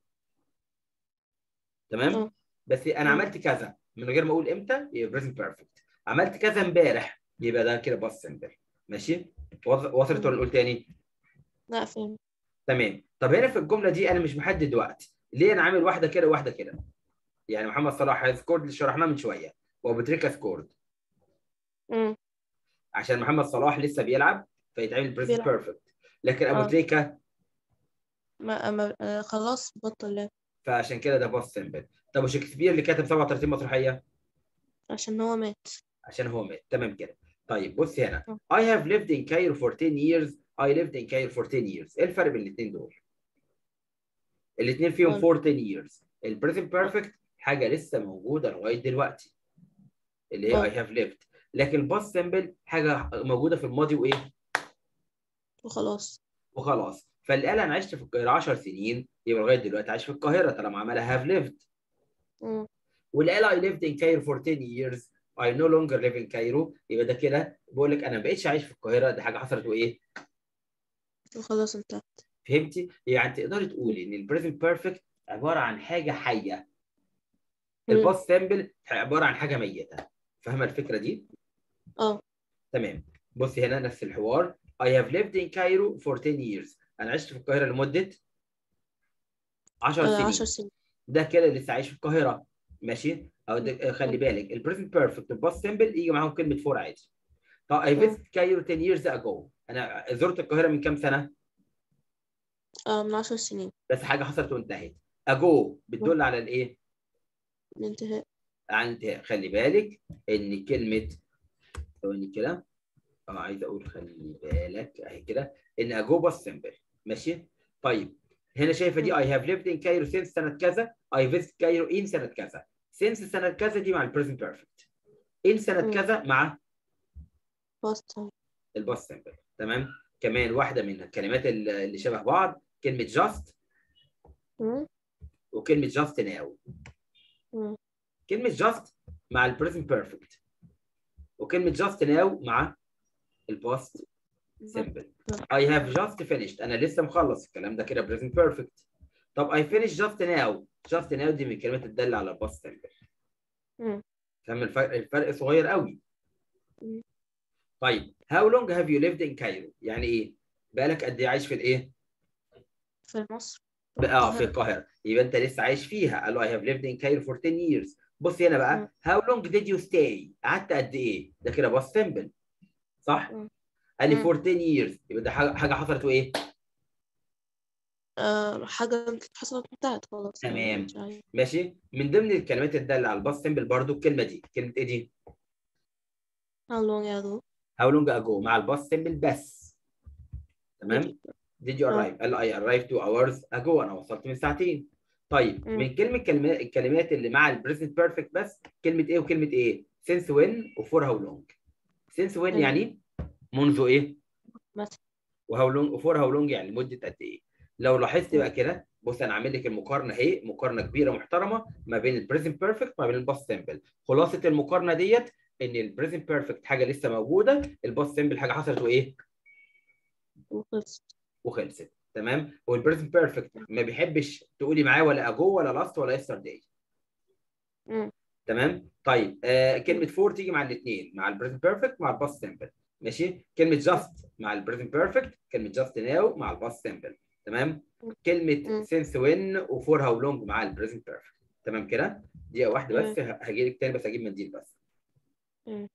تمام اه. بس انا مم. عملت كذا من غير ما اقول امتى يبقى بريزنت بيرفكت عملت كذا امبارح يبقى ده كده باست سمبل ماشي وص- وصلت مم. ولا نقول تاني لا فهم تمام طب هنا في الجمله دي انا مش محدد وقت ليه انا عامل واحده كده وواحده كده يعني محمد صلاح سكورد اللي شرحناه من شويه وابو تريكه سكورد مم. عشان محمد صلاح لسه بيلعب فيتعمل بريزنت بيلعب. بيرفكت لكن ابو اه. تريكه ما ما آه خلاص بطل لعب فعشان كده ده باست سمبل طب وشكسبير اللي كاتب 37 مسرحيه عشان هو مات عشان هو مات تمام كده طيب بص هنا اه. I have lived in Cairo for 10 years I lived in Cairo for 10 years ايه الفرق بين الاثنين دول الاثنين فيهم اه. 4 10 years البريزنت بيرفكت حاجه لسه موجوده لغايه دلوقتي اللي اه. هي I have lived لكن الباست سمبل حاجه موجوده في الماضي وايه وخلاص وخلاص فاللي قال انا عشت في القاهره 10 سنين يبقى لغايه دلوقتي عايش في القاهره طالما عملها have lived مم. واللي قال I lived in Cairo for 10 years I no longer live in Cairo يبقى ده كده بقول لك انا ما بقتش عايش في القاهره دي حاجه حصلت وايه وخلاص انتهت فهمتي يعني تقدري تقولي ان البريزنت بيرفكت عباره عن حاجه حيه مم. الباست سامبل عباره عن حاجه ميته فاهمه الفكره دي اه تمام بصي هنا نفس الحوار I have lived in Cairo for 10 years انا عشت في القاهره لمده 10 آه، سنين عشر سنين ده كده لسه عايش في القاهره ماشي او ده خلي بالك البريزنت بيرفكت الباست سمبل يجي معاهم كلمه فور عادي طب I مم. visited Cairo 10 years ago انا زرت القاهره من كام سنه اه من عشر سنين بس حاجه حصلت وانتهت ago بتدل على الايه الانتهاء على الانتهاء خلي بالك ان كلمه ثواني كده اه عايز اقول خلي بالك اهي كده ان ago باست سمبل ماشي طيب هنا شايفه دي I have lived in Cairo since سنه كذا I visit Cairo in سنه كذا since سنه كذا دي مع البريزنت بيرفكت in سنه مم. كذا مع باست الباست سمبل تمام كمان واحده من الكلمات اللي اللي شبه بعض كلمه just مم. وكلمه just now مم. كلمه just مع البريزنت بيرفكت وكلمه just now مع الباست سمبل I have just finished انا لسه مخلص الكلام ده كده present perfect طب I finished just now just now دي من الكلمات الدالة على الباست سمبل مم. فاهم الفرق الفرق صغير قوي مم. طيب how long have you lived in Cairo يعني ايه بقالك قد ايه عايش في الايه في مصر اه في القاهرة يبقى انت لسه عايش فيها قال له I have lived in Cairo for 10 years بص هنا بقى how long did you stay قعدت قد ايه ده كده باست سمبل صح مم. قال لي مم. for 10 years يبقى ده حاجة حاجة حصلت وايه آه حاجة حصلت انتهت خلاص تمام. مش عايز. ماشي من ضمن الكلمات الدالة على الباست سمبل برضو الكلمة دي كلمة ايه دي How long ago how long ago مع الباست سمبل بس تمام did you آه. arrive قال I arrived two hours ago انا وصلت من ساعتين طيب مم. من كلمة كلمات الكلمات اللي مع البريزنت بيرفكت بس كلمة ايه وكلمة ايه since when وفور how long since when مم. يعني منذ ايه متى وهاو لونج وفور هاو لونج يعني لمده قد ايه لو لاحظت مم. بقى كده بص انا عامل لك المقارنه اهي مقارنه كبيره محترمه ما بين البريزنت بيرفكت وما بين الباست سمبل خلاصه المقارنه ديت ان البريزنت بيرفكت حاجه لسه موجوده الباست سمبل حاجه حصلت وايه وخلصت وخلصت تمام والبريزنت بيرفكت ما بيحبش تقولي معاه ولا اجو ولا لاست ولا يسترداي مم. تمام طيب آه كلمه فور تيجي مع الاثنين مع البريزنت بيرفكت مع الباست سمبل ماشي كلمه جاست مع البريزنت بيرفكت كلمه جاست ناو مع الباست سمبل تمام كلمه مم. سينس وين وفور هاو لونج مع البريزنت بيرفكت تمام كده دقيقه واحده بس هجي لك تاني بس هجيب منديل بس مم.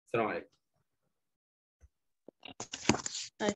السلام عليكم أيوة.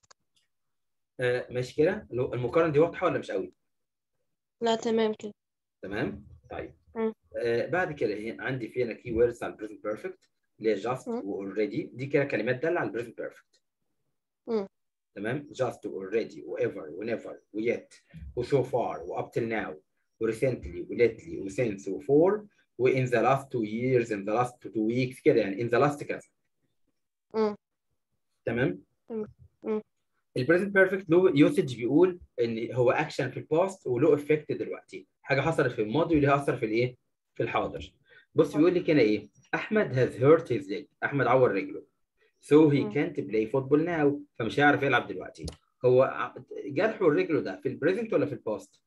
آه ماشي كده لو- المقارنه دي واضحه ولا مش قوي لا تمام كده تمام طيب مم. آه بعد كده هي عندي في هنا كي ووردز على البريزنت بيرفكت اللي هي جاست مم. واوريدي دي كده كلمات داله على البريزنت بيرفكت مم. تمام just already whoever whenever ويت وso far و up till now و recently و lately و since و for و in the last two years in the last two weeks كده يعني in the last كذا مم. تمام تمام. مم. البريزنت بيرفكت له يوسج بيقول ان هو اكشن في الباست وله افكت دلوقتي حاجه حصلت في الماضي وليها اثر في الايه في الحاضر بص بيقول لك هنا ايه احمد has hurt his leg احمد عور رجله so he مم. can't play football now فمش هيعرف يلعب دلوقتي هو ع- جرحه رجله ده في البريزنت ولا في الباست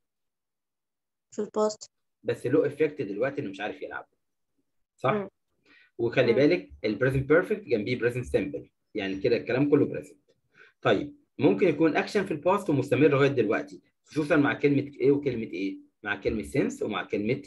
في الباست بس له افكت دلوقتي انه مش عارف يلعب صح مم. وخلي مم. بالك البريزنت بيرفكت جنبيه بريزنت سيمبل يعني كده الكلام كله بريزنت طيب ممكن يكون اكشن في الباست ومستمر لغايه دلوقتي خصوصا مع كلمه ايه وكلمه ايه مع كلمه سينس ومع كلمه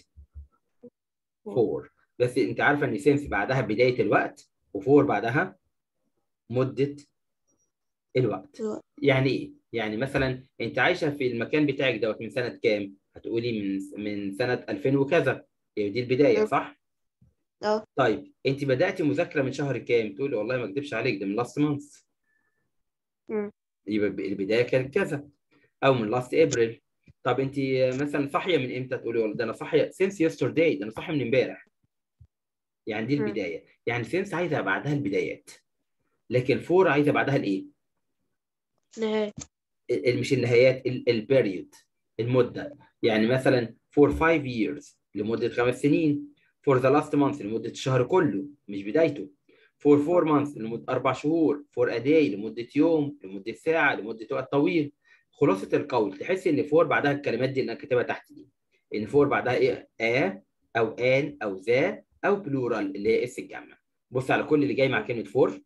فور بس انت عارفه ان سينس بعدها بدايه الوقت وفور بعدها مده الوقت الوقت. يعني ايه يعني مثلا انت عايشه في المكان بتاعك دوت من سنه كام هتقولي من من سنه 2000 وكذا يعني دي البدايه مم. صح اه طيب انت بداتي مذاكره من شهر كام تقولي والله ما اكذبش عليك ده من لاست مانث مم. يبقى البدايه كانت كذا او من لاست ابريل طب انت مثلا صاحيه من امتى تقولي والله ده انا صاحيه سينس يسترداي ده انا صاحيه من امبارح يعني دي مم. البدايه يعني سينس عايزه بعدها البدايات لكن فور عايزه بعدها الايه نهاية ال- ال- مش النهايات البيريود المده يعني مثلا for five years لمده خمس سنين for the last month لمده الشهر كله مش بدايته for four months لمده اربع شهور for a day لمده يوم لمده ساعه لمده وقت طويل خلاصه القول تحس ان فور بعدها الكلمات دي اللي انا كاتبها تحت دي ان فور بعدها ايه ا او ان او ذا او بلورال اللي هي اس الجمع بص على كل اللي جاي مع كلمه فور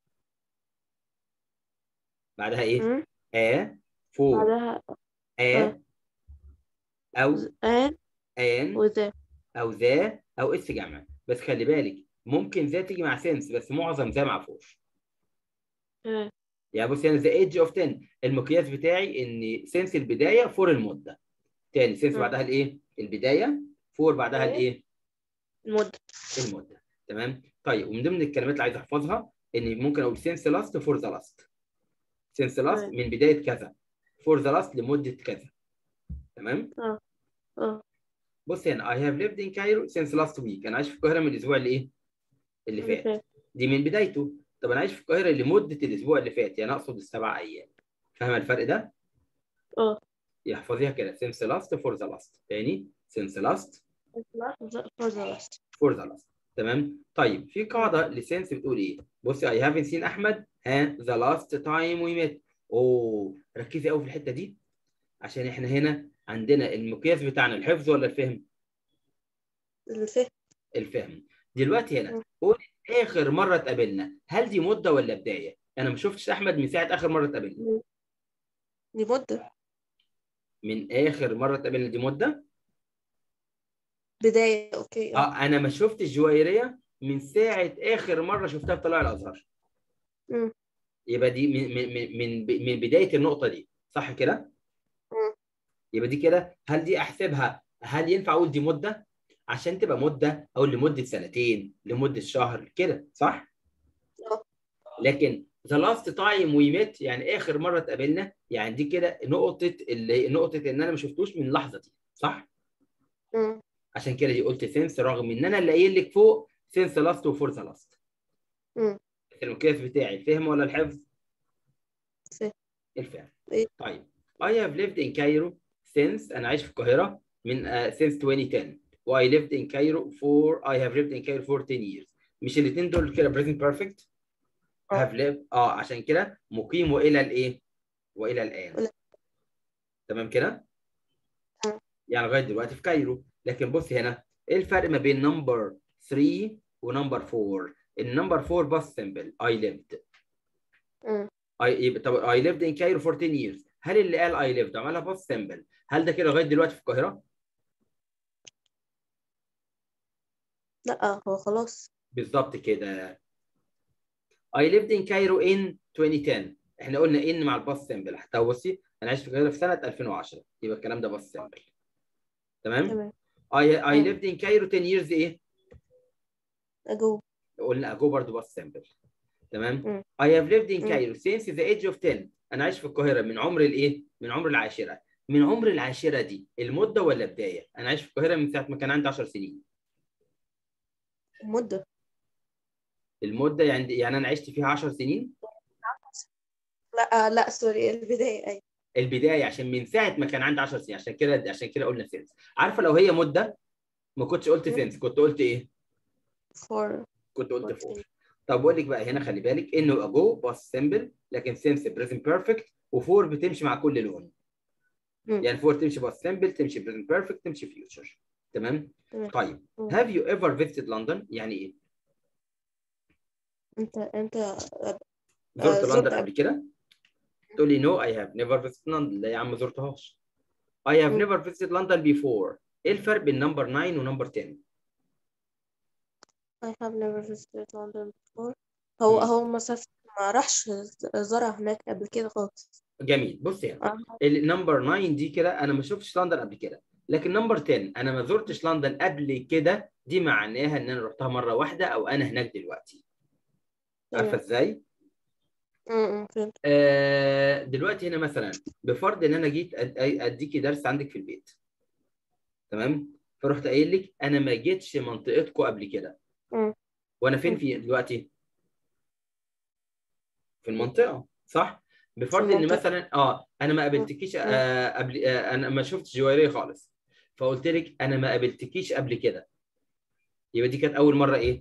بعدها ايه مم. ا فور بعدها ا آه. او آن ان وذا او ذا او اس جمع بس خلي بالك ممكن ذا تيجي مع سنس بس معظم ذا مع فور تمام يعني بص هنا ذا ايدج اوف 10 المقياس بتاعي ان سنس البدايه فور المده تاني سنس مم. بعدها الايه البدايه فور بعدها إيه؟ الايه المدة المده تمام طيب ومن ضمن الكلمات اللي عايز احفظها ان ممكن اقول سنس لاست فور ذا لاست سنس لاست تمام. من بدايه كذا فور ذا لاست لمده كذا تمام اه بص هنا I have lived in Cairo since last week انا عايش في القاهره من الاسبوع اللي ايه اللي اللي فات فات دي من بدايته طب انا عايش في القاهره لمده الاسبوع اللي فات يعني اقصد السبع ايام فاهمه الفرق ده اه يحفظيها كده since last for the last تاني since last for the last for the last تمام طيب في قاعده لسنس بتقول ايه بصي I haven't seen احمد ها the last time we met اوه ركزي قوي في الحته دي عشان احنا هنا عندنا المقياس بتاعنا الحفظ ولا الفهم الفهم الفهم دلوقتي هنا مم. قول اخر مره اتقابلنا هل دي مده ولا بدايه انا ما شفتش احمد من ساعه اخر مره اتقابلنا دي مدة من اخر مره اتقابلنا دي مده بداية اوكي اه اه انا ما شفتش جويريه من ساعه اخر مره شفتها في طلائع الازهر مم. يبقى دي من من من من من بدايه النقطه دي صح كده مم. يبقى دي كده هل دي احسبها هل ينفع اقول دي مده عشان تبقى مده او لمده سنتين لمده شهر كده صح اه لكن the last time we met يعني اخر مره اتقابلنا يعني دي كده نقطه اللي نقطه ان انا ما شفتوش من اللحظه دي صح مم. عشان كده دي قلت سنس رغم ان انا اللي قايل لك فوق سنس لاست وفور ذا لاست مم. المقياس بتاعي الفهم ولا الحفظ فهم. الفهم إيه؟ طيب I have lived in Cairo since أنا عايش في القاهرة من uh, since 2010 و I lived in Cairo for I have lived in Cairo for 10 years مش الاثنين دول كده present perfect آه. have lived اه عشان كده مقيم وإلى الإيه؟ وإلى الآن وإلى- تمام كده؟ آه. يعني لغاية دلوقتي في كايرو لكن بص هنا إيه الفرق ما بين نمبر 3 ونمبر 4 النمبر 4 باست سمبل I lived مم. I يبقى طب I lived in Cairo for 10 years هل اللي قال I lived عملها باست سمبل هل ده كده لغايه دلوقتي في القاهره؟ لا هو خلاص بالظبط كده I lived in Cairo in 2010 احنا قلنا ان مع الباس سيمبل حتى بصي انا عشت في القاهره في سنه 2010 يبقى الكلام ده باس سيمبل تمام تمام I I مم. lived in Cairo 10 years ايه ago قلنا اجو برضه باس سيمبل تمام مم. I have lived in مم. Cairo since the age of 10 انا عايش في القاهره من عمر الايه من عمر العاشره من عمر العاشره دي المده ولا بدايه انا عايش في القاهره من ساعه ما كان عندي 10 سنين مدة المده يعني يعني انا عشت فيها 10 سنين لا آه، لا سوري البداية أي البدايه عشان من ساعه ما كان عندي 10 سنين عشان كده عشان كده قلنا سينس عارفه لو هي مده ما كنتش قلت مم. سينس كنت قلت ايه for كنت قلت for فور طب بقول لك بقى هنا خلي بالك انه اجو باس سيمبل لكن سينس بريزنت بيرفكت وفور بتمشي مع كل لون مم. يعني فور تمشي باس سيمبل تمشي بريزنت بيرفكت تمشي فيوتشر تمام تمام. طيب مم. هاف يو ايفر فيزيتد لندن يعني ايه أنت أنت زرت زرت لندن قبل- قبل كده تقول لي نو اي هاف نيفر فيزيتد لندن لا يا عم ما زرتهاش اي هاف مم. نيفر فيزيتد لندن بيفور ايه الفرق بين نمبر 9 ونمبر 10 I have never visited London before هو مم. هو ما سافر ما راحش زرع هناك قبل كده خالص جميل بص هنا آه. النمبر 9 دي كده انا ما شفتش لندن قبل كده لكن نمبر 10 انا ما زرتش لندن قبل كده دي معناها ان انا رحتها مره واحده او انا هناك دلوقتي عارفه تمام. ازاي م- م، فهمت آه دلوقتي هنا مثلا بفرض ان انا جيت أد- أي- اديكي درس عندك في البيت تمام فرحت قايل لك انا ما جيتش منطقتكم قبل كده مم. وانا فين مم. في دلوقتي في المنطقه صح بفرض ان المنطقة. مثلا اه انا ما قابلتكيش آه قبل آه انا ما شفتش جويريه خالص فقلت لك انا ما قابلتكيش قبل كده يبقى دي كانت اول مره ايه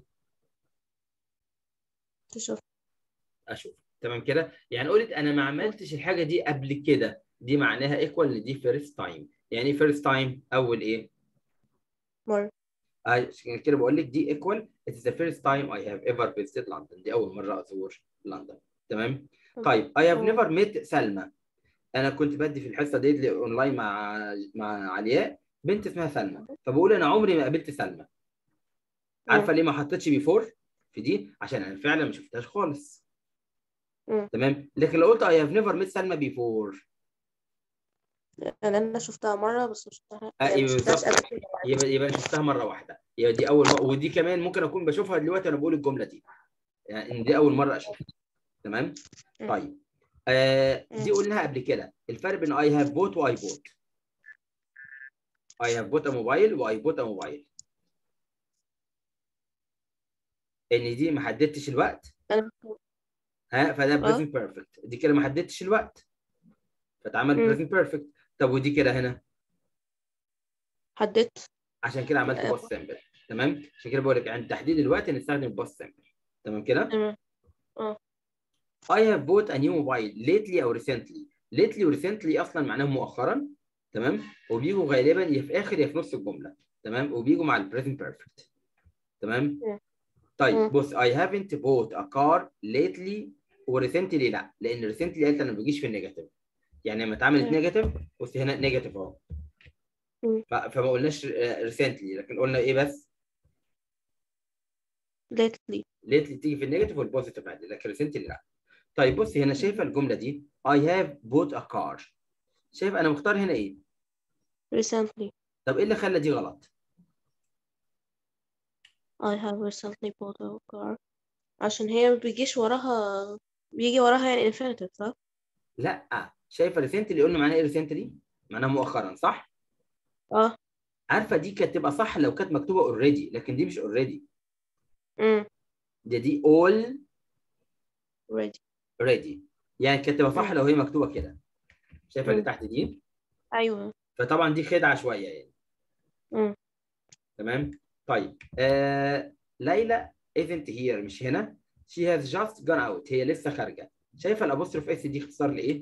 تشوف اشوف تمام كده يعني قلت انا ما عملتش الحاجه دي قبل كده دي معناها ايكوال ان دي فيرست تايم يعني ايه فيرست تايم اول ايه مرة عشان كده بقول لك دي ايكوال it is the first time I have ever visited London دي اول مره ازور لندن تمام طيب I have مم. never met سلمى انا كنت بدي في الحصه دي اونلاين مع مع علياء بنت اسمها سلمى فبقول انا عمري ما قابلت سلمى عارفه ليه ما حطيتش بيفور في دي عشان انا فعلا ما شفتهاش خالص مم. تمام لكن لو قلت I have never met سلمى بيفور يعني أنا شفتها مرة بس مش شفتها آه، يعني أيوة مش شفتهاش بالظبط. قبل كده يبقى يبقى انا شفتها مره واحده يبقى دي اول مره ودي كمان ممكن اكون بشوفها دلوقتي وانا بقول الجمله دي يعني إن دي اول مره اشوفها تمام مم. طيب آه دي مم. قلناها قبل كده الفرق بين اي هاف بوت واي بوت اي هاف بوت ا موبايل واي بوت ا موبايل ان دي ما حددتش الوقت أنا ها فده آه. بريزنت بيرفكت دي كده ما حددتش الوقت فتعمل مم. بريزنت بيرفكت طب ودي كده هنا حددت عشان كده عملت آه. باص سامبل تمام عشان كده بقول لك عند تحديد الوقت نستخدم باص سامبل تمام كده تمام I have bought a new mobile lately أو recently. lately و recently أصلا معناه مؤخرا تمام وبيجوا غالبا يا في آخر يا في نص الجملة تمام وبيجوا مع ال present perfect تمام مم. طيب مم. بص I haven't bought a car lately و recently لا لأن recently قلت أنا ما بيجيش في النيجاتيف يعني لما اتعملت مم. نيجاتيف بص هنا نيجاتيف أهو مم. ف- فما قلناش آه، recently لكن قلنا إيه بس lately lately تيجي في النيجاتيف والبوزيتيف عادي لكن recently لا طيب بص هنا شايفة الجملة دي I have bought a car شايف أنا مختار هنا إيه recently طب ايه اللي خلى دي غلط؟ I have recently bought a car عشان هي ما بيجيش وراها بيجي وراها يعني infinitive صح؟ لا شايفه ريسنتلي قلنا معناها ايه ريسنتلي؟ معناها مؤخرا صح؟ اه عارفه دي كانت تبقى صح لو كانت مكتوبه اوريدي لكن دي مش اوريدي امم دي دي اول ready ريدي يعني كانت تبقى صح مم. لو هي مكتوبه كده شايفه اللي مم. تحت دي؟ ايوه فطبعا دي خدعه شويه يعني امم تمام؟ طيب آه... ليلى isn't here مش هنا she has just gone out هي لسه خارجه شايفه الابوستروف اس دي اختصار لايه؟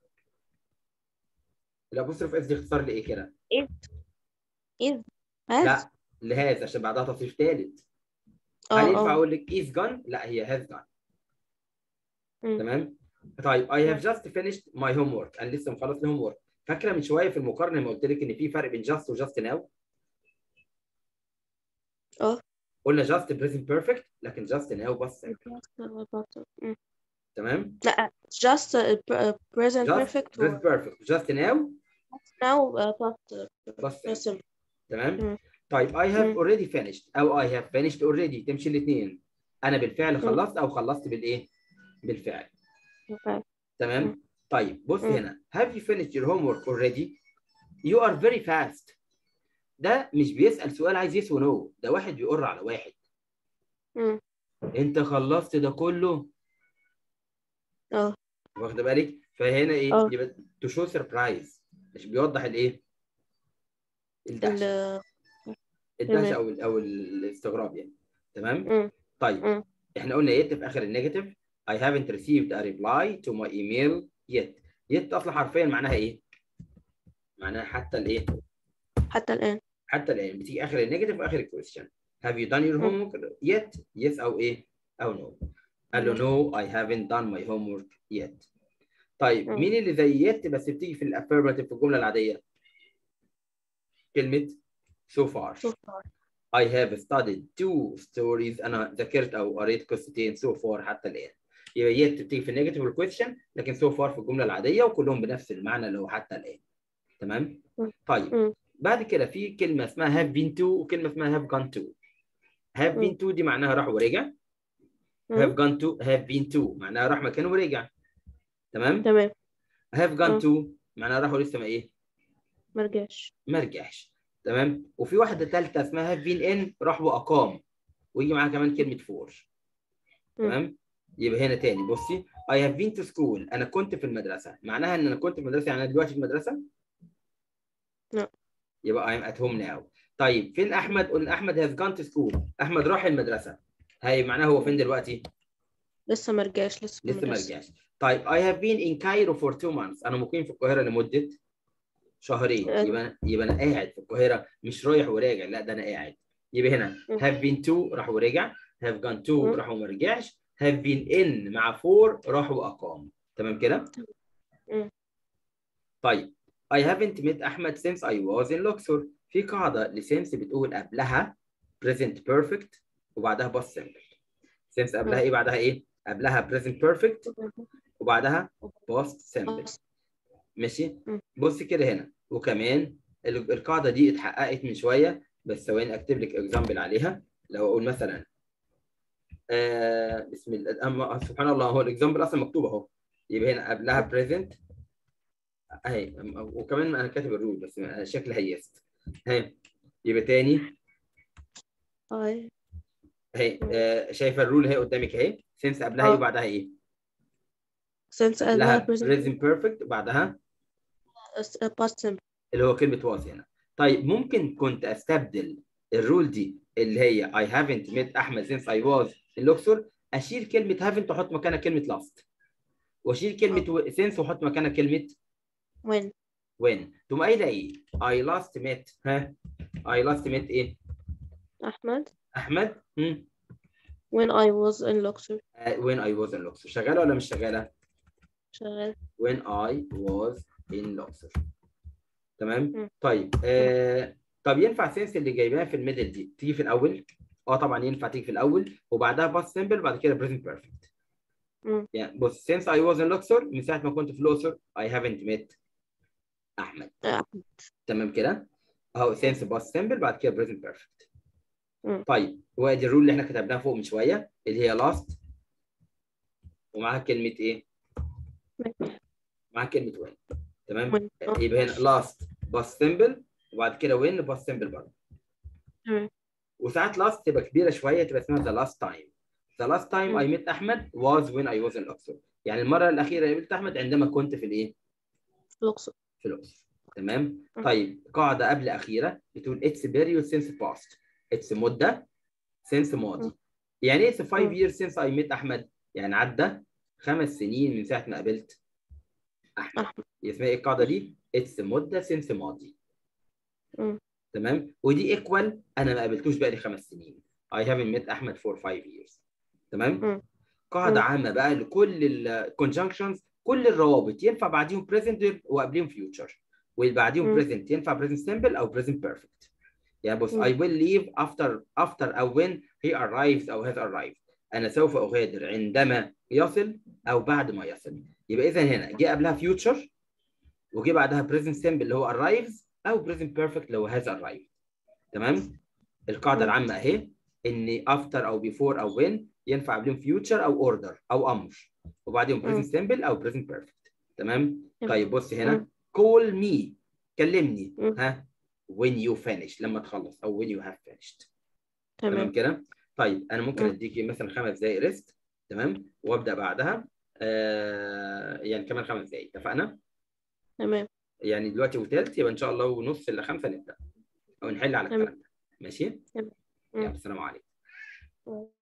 الابوستروف اس دي اختصار لايه كده؟ is لا لهاز عشان بعدها تصريف ثالث هل اه ينفع اه اقول لك is gone؟ لا هي has gone مم. تمام؟ طيب I have just finished my homework انا لسه مخلص الهوم ورك فاكره من شويه في المقارنه لما قلت لك ان في فرق بين just و just now؟ اه قلنا just present perfect لكن just now past simple مم. تمام لا just uh, pre- uh, present just perfect present perfect just now now uh, past uh, past simple present تمام مم. طيب I have مم. already finished او I have finished already تمشي الاثنين انا بالفعل مم. خلصت او خلصت بالايه بالفعل okay. تمام مم. طيب بص مم. هنا have you finished your homework already you are very fast ده مش بيسأل سؤال عايز يس ونو ده واحد بيقر على واحد مم. انت خلصت ده كله اه واخد بالك فهنا ايه اه. يبقى to show surprise مش بيوضح الايه الدهشه ال الدهشه تمام. او ال- او الاستغراب يعني تمام مم. طيب مم. احنا قلنا yet في اخر النيجاتيف I haven't received a reply to my email yet yet اصلا حرفيا معناها ايه معناها حتى الايه حتى الآن حتى الان بتيجي اخر النيجاتيف واخر الكويستشن have you done your مم. homework yet yes او ايه او no قال له no I haven't done my homework yet طيب مم. مين اللي زي yet بس بتيجي في الافيرماتيف في الجمله العاديه كلمه so far so far I have studied two stories انا ذاكرت او قريت قصتين so far حتى الان يبقى yet بتيجي في النيجاتيف والكويستشن لكن so far في الجمله العاديه وكلهم بنفس المعنى اللي هو حتى الان تمام مم. طيب مم. بعد كده في كلمه اسمها have been to وكلمه اسمها have gone to have مم. been to دي معناها راح ورجع have مم. gone to have been to معناها راح مكان ورجع تمام تمام have gone مم. to معناها راح ولسه ما ايه مرجعش ما رجعش تمام وفي واحده ثالثه اسمها have been in راح واقام ويجي معاها كمان كلمه for مم. تمام يبقى هنا تاني بصي I have been to school انا كنت في المدرسه معناها ان انا كنت في المدرسه يعني انا دلوقتي في المدرسه لا. يبقى I'm at home now طيب فين احمد قلنا احمد has gone to school احمد راح المدرسه هاي معناها هو فين دلوقتي لسه مرجعش لسه في لسه ما المدرسة. رجعش طيب I have been in Cairo for two months انا مقيم في القاهره لمده شهرين أه. يبقى يبقى انا قاعد في القاهره مش رايح وراجع لا ده انا قاعد يبقى هنا مم. have been to راح ورجع have gone to مم. راح وما رجعش have been in مع for راح واقام تمام كده مم. طيب I haven't met أحمد since I was in Luxor في قاعدة لسنس بتقول قبلها present perfect وبعدها past simple since قبلها مم. إيه بعدها إيه؟ قبلها present perfect وبعدها past simple ماشي مم. بص كده هنا وكمان ال- القاعدة دي اتحققت من شوية بس ثواني أكتب لك اكزامبل عليها لو أقول مثلا آه بسم الله أما سبحان الله هو الاكزامبل أصلا مكتوب أهو يبقى هنا قبلها present اهي وكمان انا كاتب الرول بس شكلها يست اهي يبقى تاني I اهي آه شايفه الرول اهي قدامك اهي سينس قبلها ايه آه. وبعدها ايه؟ since قبلها قبلها present present perfect وبعدها uh, past simple اللي هو كلمه was هنا طيب ممكن كنت استبدل الرول دي اللي هي I haven't met احمد since I was in Luxor اشيل كلمه haven't واحط مكانها كلمه last واشيل كلمه since واحط مكانها كلمه when when تقوم قايله ايه؟ I last met ها I last met ايه؟ أحمد احمد هم؟ when I was in Luxor Uh, when I was in Luxor شغالة ولا مش شغالة؟ شغال when I was in Luxor تمام؟ مم. طيب آه... طب ينفع سنس اللي جايباها في الميدل دي تيجي في الأول؟ اه طبعا ينفع تيجي في الأول وبعدها باست سمبل وبعد كده present perfect مم. يعني بص since I was in Luxor من ساعة ما كنت في الأقصر I haven't met أحمد آه، تمام كده؟ اهو since باست سمبل بعد كده present perfect مم. طيب وادي الرول اللي احنا كتبناها فوق من شوية اللي هي last ومعاها كلمة ايه؟ معاها كلمة when تمام؟ when آه، يبقى هنا last past simple وبعد كده when past simple برضه تمام وساعات last تبقى كبيرة شوية تبقى اسمها the last time the last time مم. I met أحمد was when I was in Luxor يعني المرة الأخيرة اللي قابلت أحمد عندما كنت في الإيه؟ في الأقصر في الأقصر تمام؟ مم. طيب قاعدة قبل أخيرة بتقول it's period since past it's مدة since ماضي مم. يعني ايه it's five مم. years since I met أحمد يعني عدى خمس سنين من ساعة ما قابلت أحمد أحمد اسمها ايه القاعدة دي؟ it's مدة since ماضي مم. تمام ودي ايكوال انا ما قابلتوش بقالي خمس سنين I haven't met احمد for five years تمام مم. قاعده مم. عامه بقى لكل الكونجنكشنز كل الروابط ينفع بعديهم present وقبليهم future واللي بعديهم مم. present ينفع present simple او present perfect يعني بص مم. I will leave after after او when he arrives او has arrived انا سوف اغادر عندما يصل او بعد ما يصل يبقى اذا هنا جه قبلها future وجه بعدها present simple اللي هو arrives او present perfect لو has arrived تمام القاعده مم. العامه اهي ان after او before او when ينفع قبلهم future او order او امر وبعدين مم. present simple او present perfect تمام تمام. طيب بص هنا مم. call me كلمني مم. ها when you finish لما تخلص او when you have finished تمام تمام كده طيب انا ممكن مم. اديكي مثلا خمس دقائق ريست تمام وابدا بعدها آه يعني كمان خمس دقائق اتفقنا تمام يعني دلوقتي وثالث يبقى ان شاء الله ونص الا خمسه نبدا او نحل على تمام. الكلام ده ماشي تمام. يلا السلام عليكم مم.